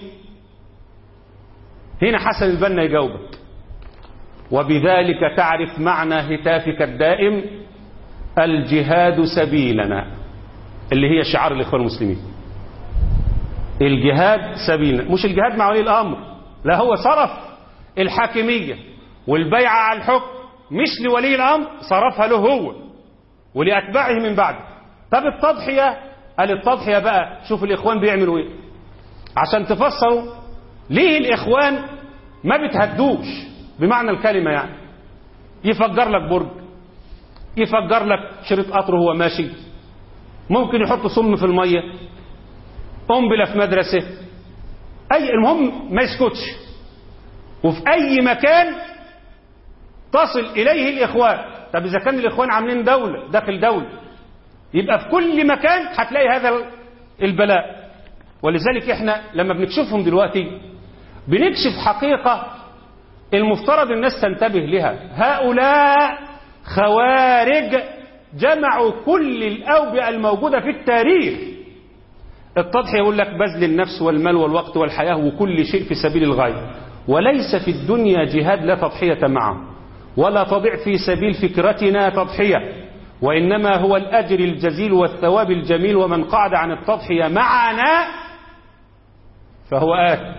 هنا حسن البنا يجاوبك وبذلك تعرف معنى هتافك الدائم الجهاد سبيلنا اللي هي شعار الإخوان المسلمين الجهاد سبيلنا مش الجهاد مع ولي الأمر لا هو صرف الحاكمية والبيعة على الحكم مش لولي الأمر صرفها له هو ولأتباعه من بعده طب التضحية قال التضحية بقى شوف الإخوان بيعملوا إيه عشان تفسروا ليه الإخوان ما بتهدوش بمعنى الكلمة يعني يفجر لك برج يفجر لك شريط قطر وهو ماشي ممكن يحط سم في المية قنبلة في مدرسة أي المهم ما يسكتش وفي أي مكان تصل إليه الإخوان طب إذا كان الإخوان عاملين دولة داخل دولة يبقى في كل مكان هتلاقي هذا البلاء ولذلك احنا لما بنكشفهم دلوقتي بنكشف حقيقة المفترض الناس تنتبه لها هؤلاء خوارج جمعوا كل الأوبئة الموجودة في التاريخ التضحية يقول لك بذل النفس والمال والوقت والحياة وكل شيء في سبيل الغاية وليس في الدنيا جهاد لا تضحية معه ولا تضع في سبيل فكرتنا تضحية وإنما هو الأجر الجزيل والثواب الجميل ومن قعد عن التضحية معنا فهو آت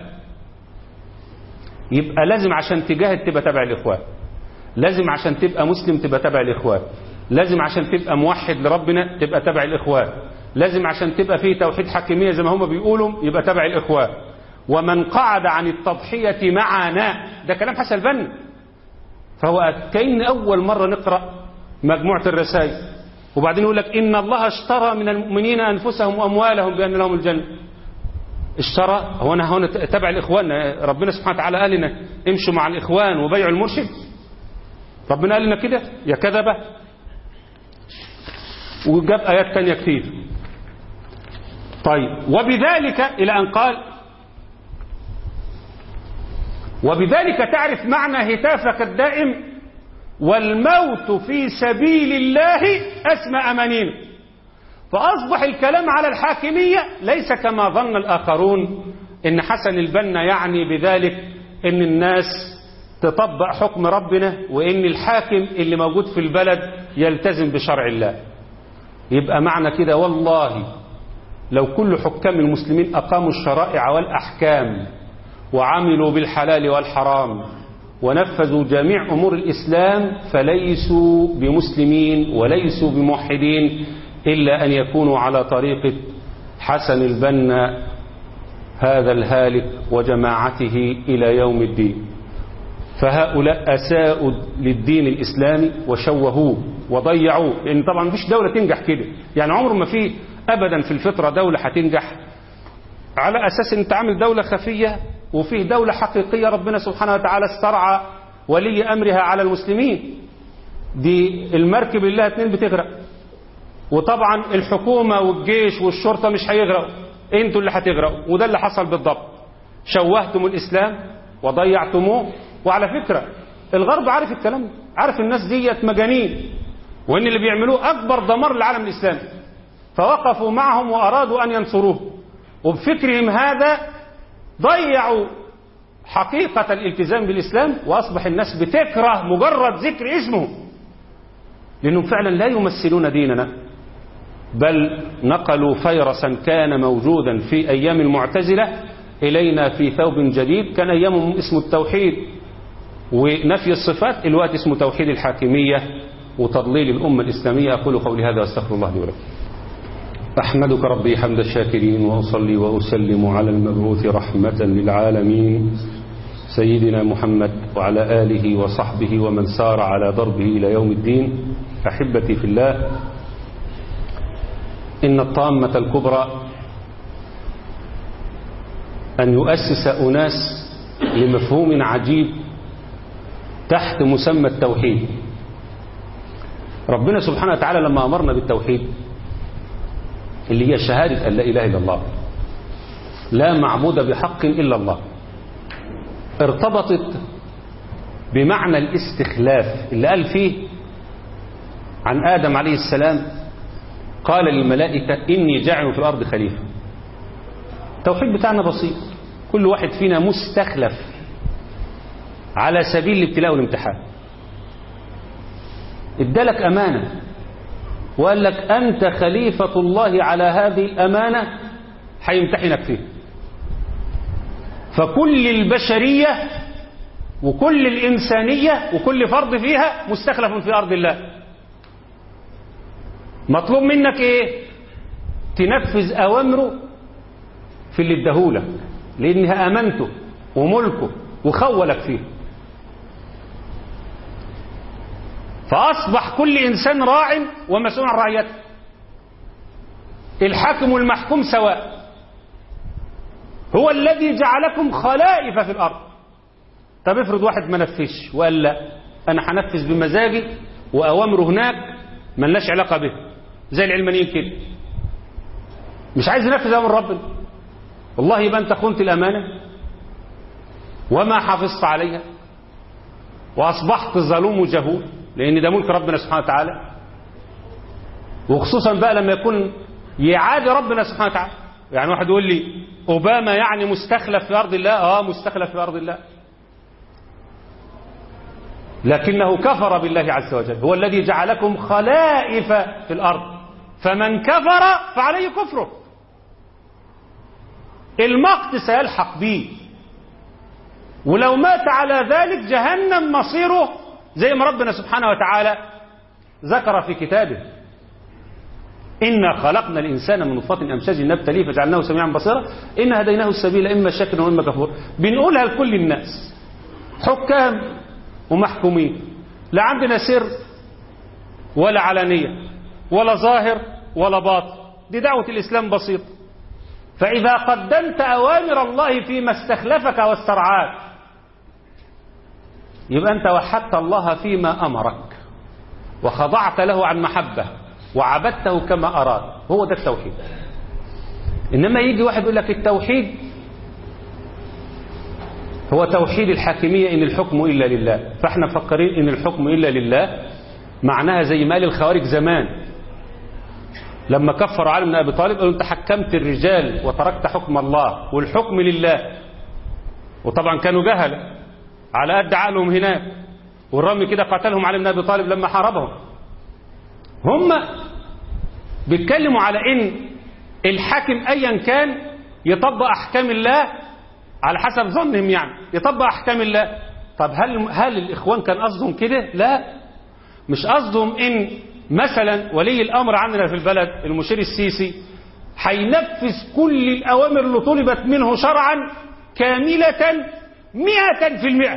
يبقى لازم عشان تجاهد تبقى تبع الإخوان لازم عشان تبقى مسلم تبقى تبع الإخوان لازم عشان تبقى موحد لربنا تبقى تبع الإخوان لازم عشان تبقى فيه توحيد حكيمية زي ما هم بيقولوا يبقى تبع الإخوان ومن قعد عن التضحية معنا ده كلام حسن البنا فهو كأن أول مرة نقرأ مجموعة الرسائل وبعدين يقول لك إن الله اشترى من المؤمنين أنفسهم وأموالهم بأن لهم الجنة اشترى هو أنا هنا تبع الإخوان ربنا سبحانه وتعالى قال لنا امشوا مع الإخوان وبيعوا المرشد ربنا قال لنا كده يا كذبة وجاب آيات تانية كتير طيب وبذلك إلى أن قال وبذلك تعرف معنى هتافك الدائم والموت في سبيل الله أسمى أمانين فأصبح الكلام على الحاكمية ليس كما ظن الآخرون إن حسن البنا يعني بذلك إن الناس تطبق حكم ربنا وإن الحاكم اللي موجود في البلد يلتزم بشرع الله يبقى معنى كده والله لو كل حكام المسلمين أقاموا الشرائع والأحكام وعملوا بالحلال والحرام ونفذوا جميع أمور الإسلام فليسوا بمسلمين وليسوا بموحدين إلا أن يكونوا على طريقة حسن البنا هذا الهالك وجماعته إلى يوم الدين فهؤلاء أساءوا للدين الإسلامي وشوهوه وضيعوه لأن طبعا مفيش دولة تنجح كده يعني عمر ما في أبدا في الفطرة دولة هتنجح على أساس أن تعمل دولة خفية وفيه دولة حقيقية ربنا سبحانه وتعالى استرعى ولي أمرها على المسلمين دي المركب اللي لها اتنين بتغرق وطبعا الحكومة والجيش والشرطة مش هيغرقوا انتوا اللي هتغرقوا وده اللي حصل بالضبط شوهتم الإسلام وضيعتموه وعلى فكرة الغرب عارف الكلام ده عارف الناس ديت مجانين وان اللي بيعملوه اكبر دمار للعالم الاسلامي فوقفوا معهم وارادوا ان ينصروه وبفكرهم هذا ضيعوا حقيقة الالتزام بالإسلام وأصبح الناس بتكره مجرد ذكر اسمه لأنهم فعلا لا يمثلون ديننا بل نقلوا فيرسا كان موجودا في أيام المعتزلة إلينا في ثوب جديد كان أيامهم اسمه التوحيد ونفي الصفات الوقت اسمه توحيد الحاكمية وتضليل الأمة الإسلامية أقول قولي هذا وأستغفر الله لي ولكم أحمدك ربي حمد الشاكرين وأصلي وأسلم على المبعوث رحمة للعالمين سيدنا محمد وعلى آله وصحبه ومن سار على ضربه إلى يوم الدين أحبتي في الله إن الطامة الكبرى أن يؤسس أناس لمفهوم عجيب تحت مسمى التوحيد ربنا سبحانه وتعالى لما أمرنا بالتوحيد اللي هي شهادة أن لا إله إلا الله لا معبود بحق إلا الله ارتبطت بمعنى الاستخلاف اللي قال فيه عن آدم عليه السلام قال للملائكة إني جاعل في الأرض خليفة التوحيد بتاعنا بسيط كل واحد فينا مستخلف على سبيل الابتلاء والامتحان ادالك أمانة وقال لك أنت خليفة الله على هذه الأمانة هيمتحنك فيه فكل البشرية وكل الإنسانية وكل فرد فيها مستخلف في أرض الله مطلوب منك إيه تنفذ أوامره في اللي اداهولك لأنها أمنته وملكه وخولك فيه فأصبح كل إنسان راع ومسؤول عن رعيته الحاكم والمحكوم سواء هو الذي جعلكم خلائف في الأرض طب افرض واحد ما نفذش وقال لا أنا هنفذ بمزاجي وأوامره هناك ملناش علاقة به زي العلمانيين كده مش عايز ينفذ أمر ربنا والله يبقى أنت خنت الأمانة وما حافظت عليها وأصبحت ظلوم وجهول لأن ده ملك ربنا سبحانه وتعالى وخصوصا بقى لما يكون يعادي ربنا سبحانه وتعالى يعني واحد يقول لي أوباما يعني مستخلف في أرض الله آه مستخلف في أرض الله لكنه كفر بالله عز وجل هو الذي جعلكم خلائف في الأرض فمن كفر فعليه كفره المقت سيلحق به ولو مات على ذلك جهنم مصيره زي ما ربنا سبحانه وتعالى ذكر في كتابه إنا خلقنا الإنسان من نطفة أمشاج نبتليه فجعلناه سميعا بصيرا إن هديناه السبيل إما شاكر وإما كفور بنقولها لكل الناس حكام ومحكومين لا عندنا سر ولا علانية ولا ظاهر ولا باطن دي دعوة الإسلام بسيط فإذا قدمت أوامر الله فيما استخلفك واسترعاك يبقى أنت وحدت الله فيما أمرك وخضعت له عن محبة وعبدته كما أراد هو ده التوحيد إنما يجي واحد يقول لك التوحيد هو توحيد الحاكمية إن الحكم إلا لله فإحنا مفكرين إن الحكم إلا لله معناها زي ما قال الخوارج زمان لما كفروا علي بن أبي طالب قالوا أنت حكمت الرجال وتركت حكم الله والحكم لله وطبعا كانوا جهلة على قد عقلهم هناك والرمي كده قتلهم علي بن أبي طالب لما حاربهم هم بيتكلموا على ان الحاكم ايا كان يطبق احكام الله على حسب ظنهم يعني يطبق احكام الله طب هل هل الاخوان كان قصدهم كده لا مش قصدهم ان مثلا ولي الامر عندنا في البلد المشير السيسي هينفذ كل الاوامر اللي طلبت منه شرعا كامله مئة في المئة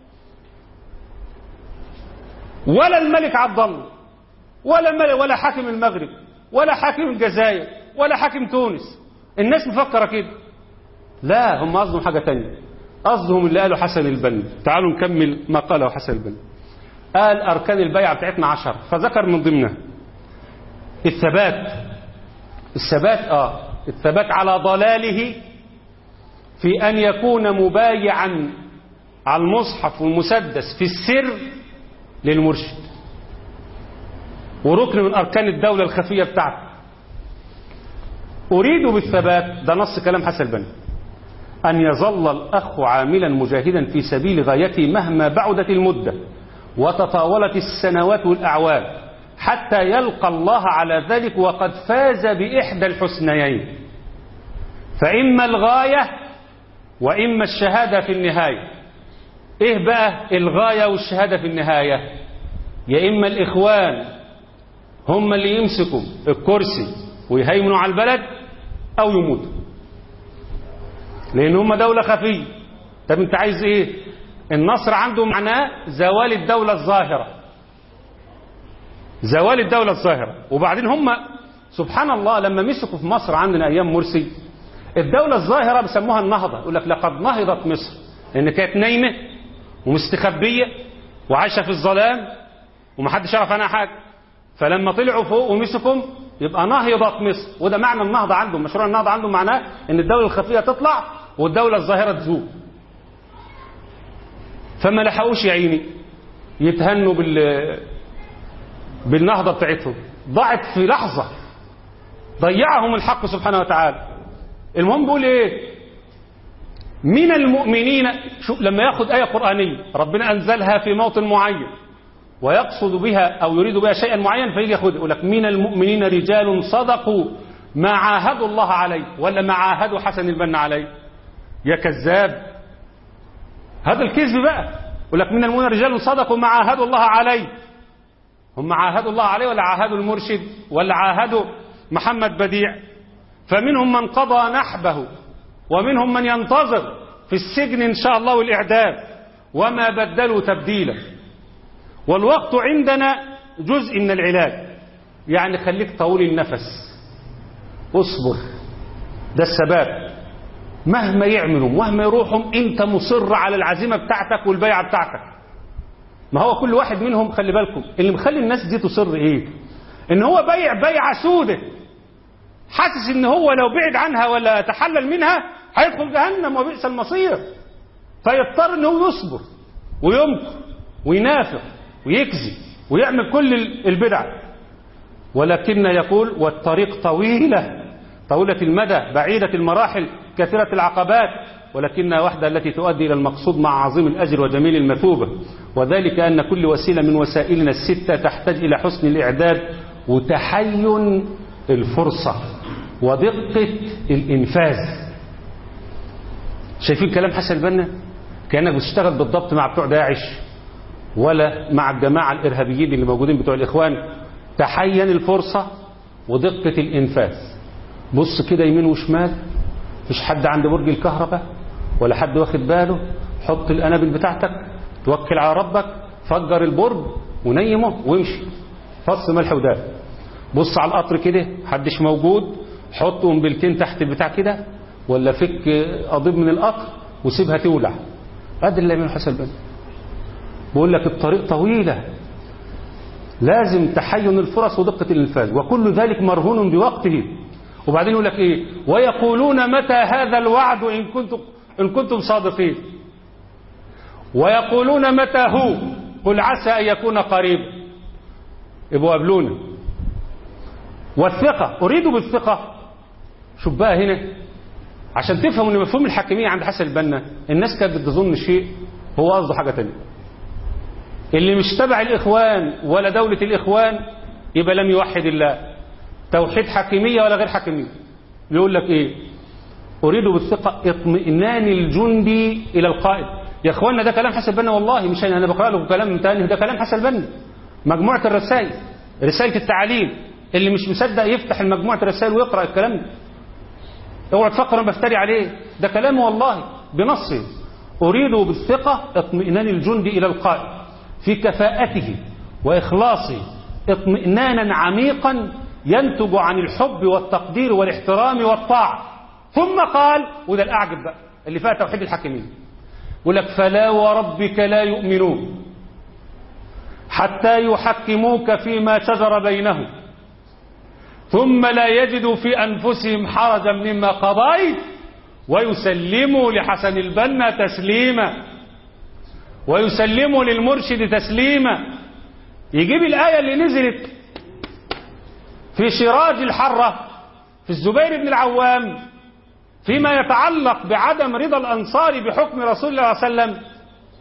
ولا الملك عبد الله ولا مل... ولا حاكم المغرب ولا حاكم الجزائر ولا حاكم تونس الناس مفكرة كده لا هم قصدهم حاجة تانية قصدهم اللي قاله حسن البنا تعالوا نكمل ما قاله حسن البنا قال أركان البيعة بتاعتنا عشر فذكر من ضمنها الثبات الثبات آه الثبات على ضلاله في أن يكون مبايعا على المصحف والمسدس في السر للمرشد وركن من أركان الدولة الخفية بتاعته أريد بالثبات ده نص كلام حسن البنا أن يظل الأخ عاملا مجاهدا في سبيل غايته مهما بعدت المدة وتطاولت السنوات والأعوام حتى يلقى الله على ذلك وقد فاز بإحدى الحسنيين فإما الغاية وإما الشهادة في النهاية إيه بقى الغاية والشهادة في النهاية يا إما الإخوان هم اللي يمسكوا الكرسي ويهيمنوا على البلد أو يموتوا لأن هم دولة خفية طب أنت عايز إيه النصر عنده معناه زوال الدولة الظاهرة زوال الدولة الظاهرة وبعدين هم سبحان الله لما مسكوا في مصر عندنا أيام مرسي الدولة الظاهرة بيسموها النهضة يقول لك لقد نهضت مصر لأن كانت نايمة ومستخبية وعايشة في الظلام ومحدش يعرف عنها حاجة فلما طلعوا فوق ومسكوا يبقى نهضت مصر وده معنى النهضة عندهم مشروع النهضة عندهم معناه ان الدولة الخفية تطلع والدولة الظاهرة تزول فما لحقوش يا عيني يتهنوا بال بالنهضة بتاعتهم ضاعت في لحظة ضيعهم الحق سبحانه وتعالى المهم بيقول ايه من المؤمنين شو لما ياخد آية قرآنية ربنا أنزلها في موطن معين ويقصد بها أو يريد بها شيئا معين فيجي ياخد يقول لك من المؤمنين رجال صدقوا ما عاهدوا الله عليه ولا ما عاهدوا حسن البنا عليه يا كذاب هذا الكذب بقى يقول لك من المؤمنين رجال صدقوا ما عاهدوا الله عليه هم عاهدوا الله عليه ولا عاهدوا المرشد ولا عاهدوا محمد بديع فمنهم من قضى نحبه ومنهم من ينتظر في السجن إن شاء الله والإعدام وما بدلوا تبديلا والوقت عندنا جزء من العلاج يعني خليك طويل النفس اصبر ده السباب مهما يعملوا مهما يروحوا انت مصر على العزيمة بتاعتك والبيعة بتاعتك ما هو كل واحد منهم خلي بالكم اللي مخلي الناس دي تصر ايه ان هو بيع بيعة سودة حاسس ان هو لو بعد عنها ولا تحلل منها هيدخل جهنم وبئس المصير فيضطر ان هو يصبر ويمكر وينافق ويكذب ويعمل كل البدع ولكن يقول والطريق طويلة طويلة المدى بعيدة المراحل كثيرة العقبات ولكنها واحدة التي تؤدي إلى المقصود مع عظيم الأجر وجميل المثوبة وذلك أن كل وسيلة من وسائلنا الستة تحتاج إلى حسن الإعداد وتحين الفرصة ودقة الإنفاذ شايفين كلام حسن البنا كأنك بتشتغل بالضبط مع بتوع داعش ولا مع الجماعة الإرهابيين اللي موجودين بتوع الإخوان تحين الفرصة ودقة الإنفاذ بص كده يمين وشمال مفيش حد عند برج الكهرباء ولا حد واخد باله حط الأنابل بتاعتك توكل على ربك فجر البرج ونيمه وامشي فص ملح وداب بص على القطر كده محدش موجود حط قنبلتين تحت البتاع كده ولا فك قضيب من القطر وسيبها تولع ادي اللي يعمله حسن البنا بقول لك الطريق طويلة لازم تحين الفرص ودقة الانفاذ وكل ذلك مرهون بوقته وبعدين يقول لك ايه ويقولون متى هذا الوعد ان كنتم ان كنتم صادقين ويقولون متى هو قل عسى ان يكون قريب يبقوا قابلونا والثقة أريد بالثقة شوف بقى هنا عشان تفهموا ان مفهوم الحاكمية عند حسن البنا الناس كانت بتظن شيء هو قصده حاجة تانية اللي مش تبع الإخوان ولا دولة الإخوان يبقى لم يوحد الله توحيد حاكمية ولا غير حاكمية يقول لك ايه أريد بالثقة اطمئنان الجندي إلى القائد يا اخوانا ده كلام حسن البنا والله مش انا بقرا لكم كلام تاني ده كلام حسن البنا مجموعة الرسائل رسالة التعاليم اللي مش مصدق يفتح المجموعة الرسائل ويقرأ الكلام ده اوعى تفكر انا بفتري عليه ده كلامه والله بنصه أريد بالثقة اطمئنان الجندي إلى القائد في كفاءته وإخلاصه اطمئنانا عميقا ينتج عن الحب والتقدير والاحترام والطاعة ثم قال وده الأعجب بقى اللي فيها توحيد الحاكمين يقول لك فلا وربك لا يؤمنون حتى يحكموك فيما شجر بينهم ثم لا يجدوا في أنفسهم حرجا مما قضيت ويسلموا لحسن البنا تسليما ويسلموا للمرشد تسليما يجيب الآية اللي نزلت في شراج الحرة في الزبير بن العوام فيما يتعلق بعدم رضا الأنصار بحكم رسول الله صلى الله عليه وسلم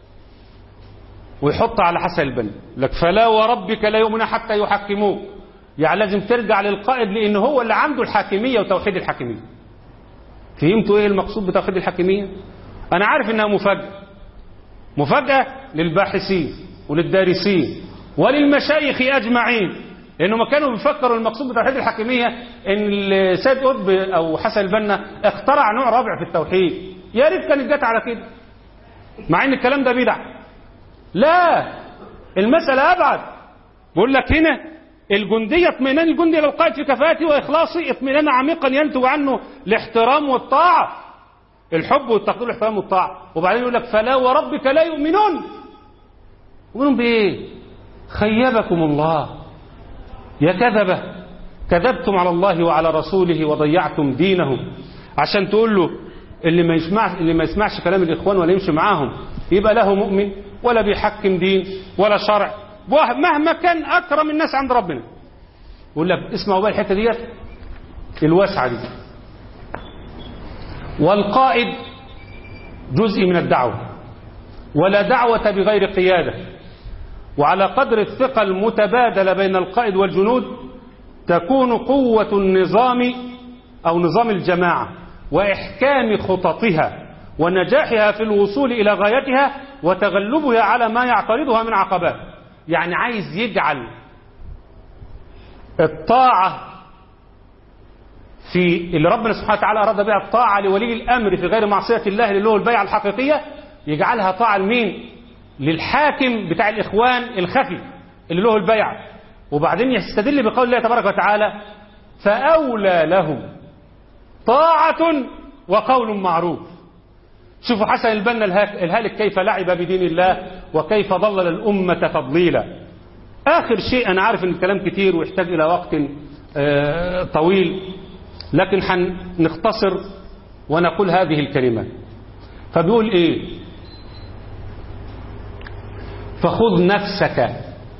ويحط على حسن البنا لك فلا وربك لا يؤمن حتى يحكموه يعني لازم ترجع للقائد لأن هو اللي عنده الحاكمية وتوحيد الحاكمية فهمتوا ايه المقصود بتوحيد الحاكمية انا عارف انها مفاجأة مفاجأة للباحثين وللدارسين وللمشايخ اجمعين لانه ما كانوا بيفكروا المقصود بتوحيد الحاكمية ان السيد قطب او حسن البنا اخترع نوع رابع في التوحيد يا ريت كانت جت على كده مع ان الكلام ده بدع لا المسألة ابعد بقول لك هنا الجندية اطمئنان الجندي للقائد في كفاءته وإخلاصه اطمئنان عميقا ينتج عنه الاحترام والطاعة الحب والتقدير والاحترام والطاعة وبعدين يقول لك فلا وربك لا يؤمنون يؤمنون بإيه خيبكم الله يا كذبة كذبتم على الله وعلى رسوله وضيعتم دينه عشان تقول له اللي ما يسمعش اللي ما يسمعش كلام الإخوان ولا يمشي معاهم يبقى له مؤمن ولا بيحكم دين ولا شرع مهما كان أكرم الناس عند ربنا يقول لك اسمعوا بقى الحتة ديت الواسعة دي والقائد جزء من الدعوة ولا دعوة بغير قيادة وعلى قدر الثقة المتبادلة بين القائد والجنود تكون قوة النظام أو نظام الجماعة وإحكام خططها ونجاحها في الوصول إلى غايتها وتغلبها على ما يعترضها من عقبات يعني عايز يجعل الطاعة في اللي ربنا سبحانه وتعالى أراد بها الطاعة لولي الأمر في غير معصية الله اللي هو البيعة الحقيقية يجعلها طاعة لمين؟ للحاكم بتاع الإخوان الخفي اللي له البيعة وبعدين يستدل بقول الله تبارك وتعالى فأولى لهم طاعة وقول معروف شوفوا حسن البنا الهالك كيف لعب بدين الله وكيف ضلل الأمة تضليلا آخر شيء أنا عارف أن الكلام كتير ويحتاج إلى وقت طويل لكن هنختصر ونقول هذه الكلمات فبيقول إيه فخذ نفسك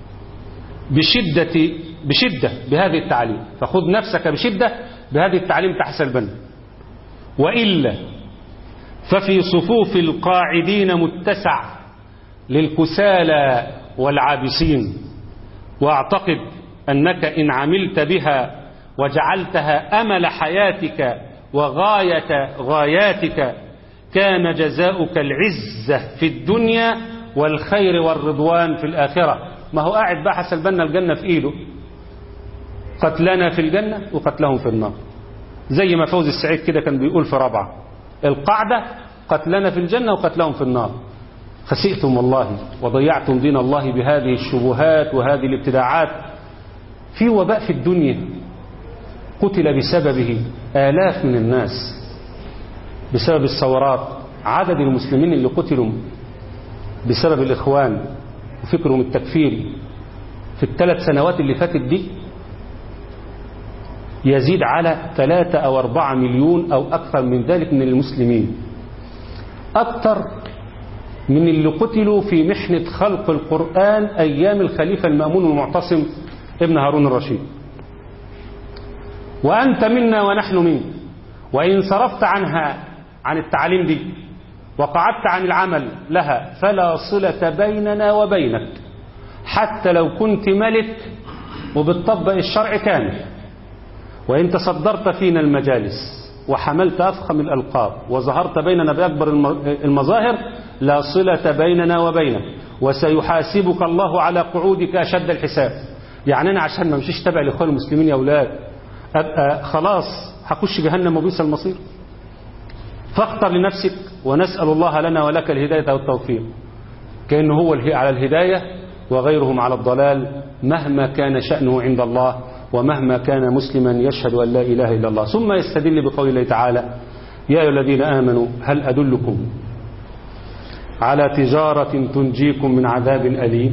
بشدة بشدة بهذه التعليم فخذ نفسك بشدة بهذه التعليم تحت البنا وإلا ففي صفوف القاعدين متسع للكسالى والعابسين واعتقد أنك إن عملت بها وجعلتها أمل حياتك وغاية غاياتك كان جزاؤك العزة في الدنيا والخير والرضوان في الآخرة ما هو قاعد بحث البنا الجنة في إيده قتلنا في الجنة وقتلهم في النار زي ما فوز السعيد كده كان بيقول في رابعه القاعدة قتلنا في الجنة وقتلهم في النار خسئتم والله وضيعتم دين الله بهذه الشبهات وهذه الابتداعات في وباء في الدنيا قتل بسببه آلاف من الناس بسبب الثورات عدد المسلمين اللي قتلوا بسبب الإخوان وفكرهم التكفيري في الثلاث سنوات اللي فاتت دي يزيد على ثلاثة أو أربعة مليون أو أكثر من ذلك من المسلمين أكثر من اللي قتلوا في محنة خلق القرآن أيام الخليفة المأمون المعتصم ابن هارون الرشيد وأنت منا ونحن منك وإن صرفت عنها عن التعليم دي وقعدت عن العمل لها فلا صلة بيننا وبينك حتى لو كنت ملك وبتطبق الشرع كامل وإن تصدرت فينا المجالس وحملت أفخم الألقاب وظهرت بيننا بأكبر المظاهر لا صلة بيننا وبينك وسيحاسبك الله على قعودك أشد الحساب يعني أنا عشان ما مشيش تبع الإخوان المسلمين يا أولاد أبقى خلاص هخش جهنم وبئس المصير فاختر لنفسك ونسأل الله لنا ولك الهداية والتوفيق كأنه هو على الهداية وغيرهم على الضلال مهما كان شأنه عند الله ومهما كان مسلما يشهد أن لا إله إلا الله ثم يستدل بقول الله تعالى يا أيها الذين آمنوا هل أدلكم على تجارة تنجيكم من عذاب أليم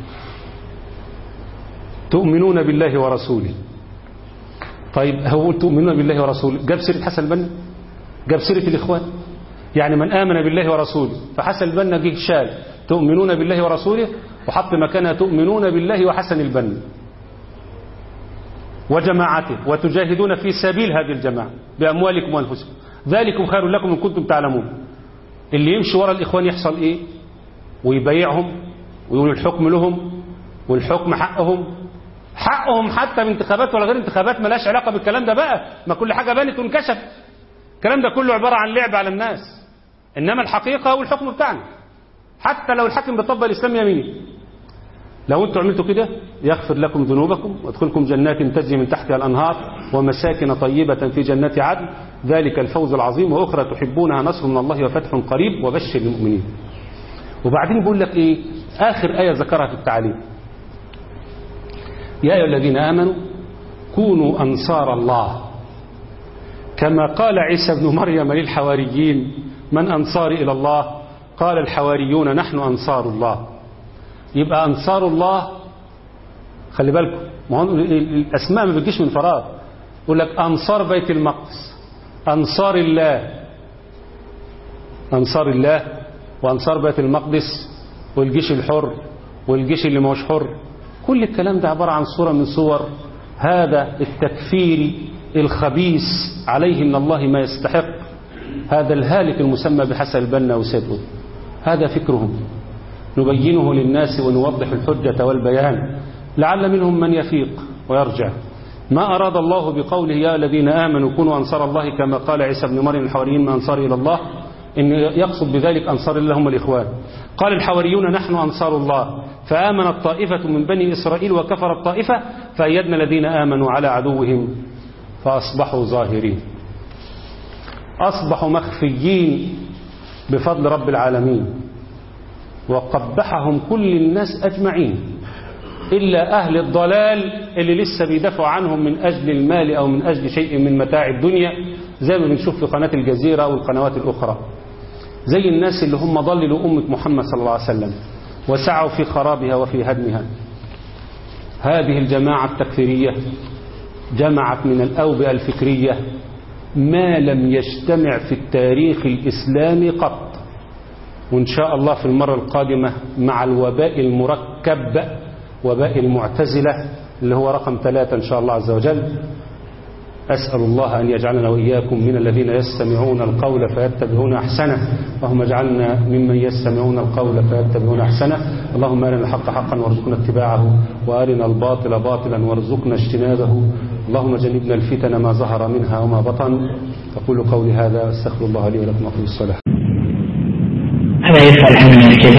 تؤمنون بالله ورسوله طيب هو تؤمنون بالله ورسوله جاب سيرة حسن البنا جاب سيرة الإخوان يعني من آمن بالله ورسوله فحسن البنا جه شال تؤمنون بالله ورسوله وحط مكانها تؤمنون بالله وحسن البنا وجماعته وتجاهدون في سبيل هذه الجماعة بأموالكم وأنفسكم ذلكم خير لكم إن كنتم تعلمون اللي يمشي ورا الإخوان يحصل إيه ويبايعهم ويقول الحكم لهم والحكم حقهم حقهم حتى بانتخابات ولا غير انتخابات ملاش علاقة بالكلام ده بقى ما كل حاجة بانت وانكشف الكلام ده كله عبارة عن لعب على الناس إنما الحقيقة والحكم بتاعنا حتى لو الحاكم بيطبق الإسلام يميني لو انتم عملتوا كده يغفر لكم ذنوبكم وادخلكم جنات تجري من تحتها الأنهار ومساكن طيبة في جنات عدن ذلك الفوز العظيم وأخرى تحبونها نصر من الله وفتح قريب وبشر المؤمنين وبعدين بيقول لك إيه آخر آية ذكرها في التعليم يا أيها الذين آمنوا كونوا أنصار الله كما قال عيسى بن مريم للحواريين من أنصار إلى الله قال الحواريون نحن أنصار الله يبقى أنصار الله خلي بالكم ما هو الأسماء ما بتجيش من فراغ يقول لك أنصار بيت المقدس أنصار الله أنصار الله وأنصار بيت المقدس والجيش الحر والجيش اللي مش حر كل الكلام ده عبارة عن صورة من صور هذا التكفير الخبيث عليه من الله ما يستحق هذا الهالك المسمى بحسن البنا وسيد قطب هذا فكرهم نبينه للناس ونوضح الحجة والبيان لعل منهم من يفيق ويرجع ما أراد الله بقوله يا الذين آمنوا كونوا أنصار الله كما قال عيسى بن مريم الحواريين من أنصار إلى الله إن يقصد بذلك أنصار الله هم الإخوان قال الحواريون نحن أنصار الله فآمنت طائفة من بني إسرائيل وكفرت طائفة فأيدنا الذين آمنوا على عدوهم فأصبحوا ظاهرين أصبحوا مخفيين بفضل رب العالمين وقبحهم كل الناس أجمعين إلا أهل الضلال اللي لسه بيدافعوا عنهم من أجل المال أو من أجل شيء من متاع الدنيا زي ما بنشوف في قناة الجزيرة والقنوات الأخرى زي الناس اللي هم ضللوا أمة محمد صلى الله عليه وسلم وسعوا في خرابها وفي هدمها هذه الجماعة التكفيرية جمعت من الأوبئة الفكرية ما لم يجتمع في التاريخ الإسلامي قط وإن شاء الله في المرة القادمة مع الوباء المركب وباء المعتزلة اللي هو رقم ثلاثة إن شاء الله عز وجل أسأل الله أن يجعلنا وإياكم من الذين يستمعون القول فيتبعون أحسنه اللهم اجعلنا ممن يستمعون القول فيتبعون أحسنه اللهم أرنا الحق حقا وارزقنا اتباعه وأرنا الباطل باطلا وارزقنا اجتنابه اللهم جنبنا الفتن ما ظهر منها وما بطن أقول قولي هذا واستغفر الله لي ولكم وقل الصلاة هذا يسأل عن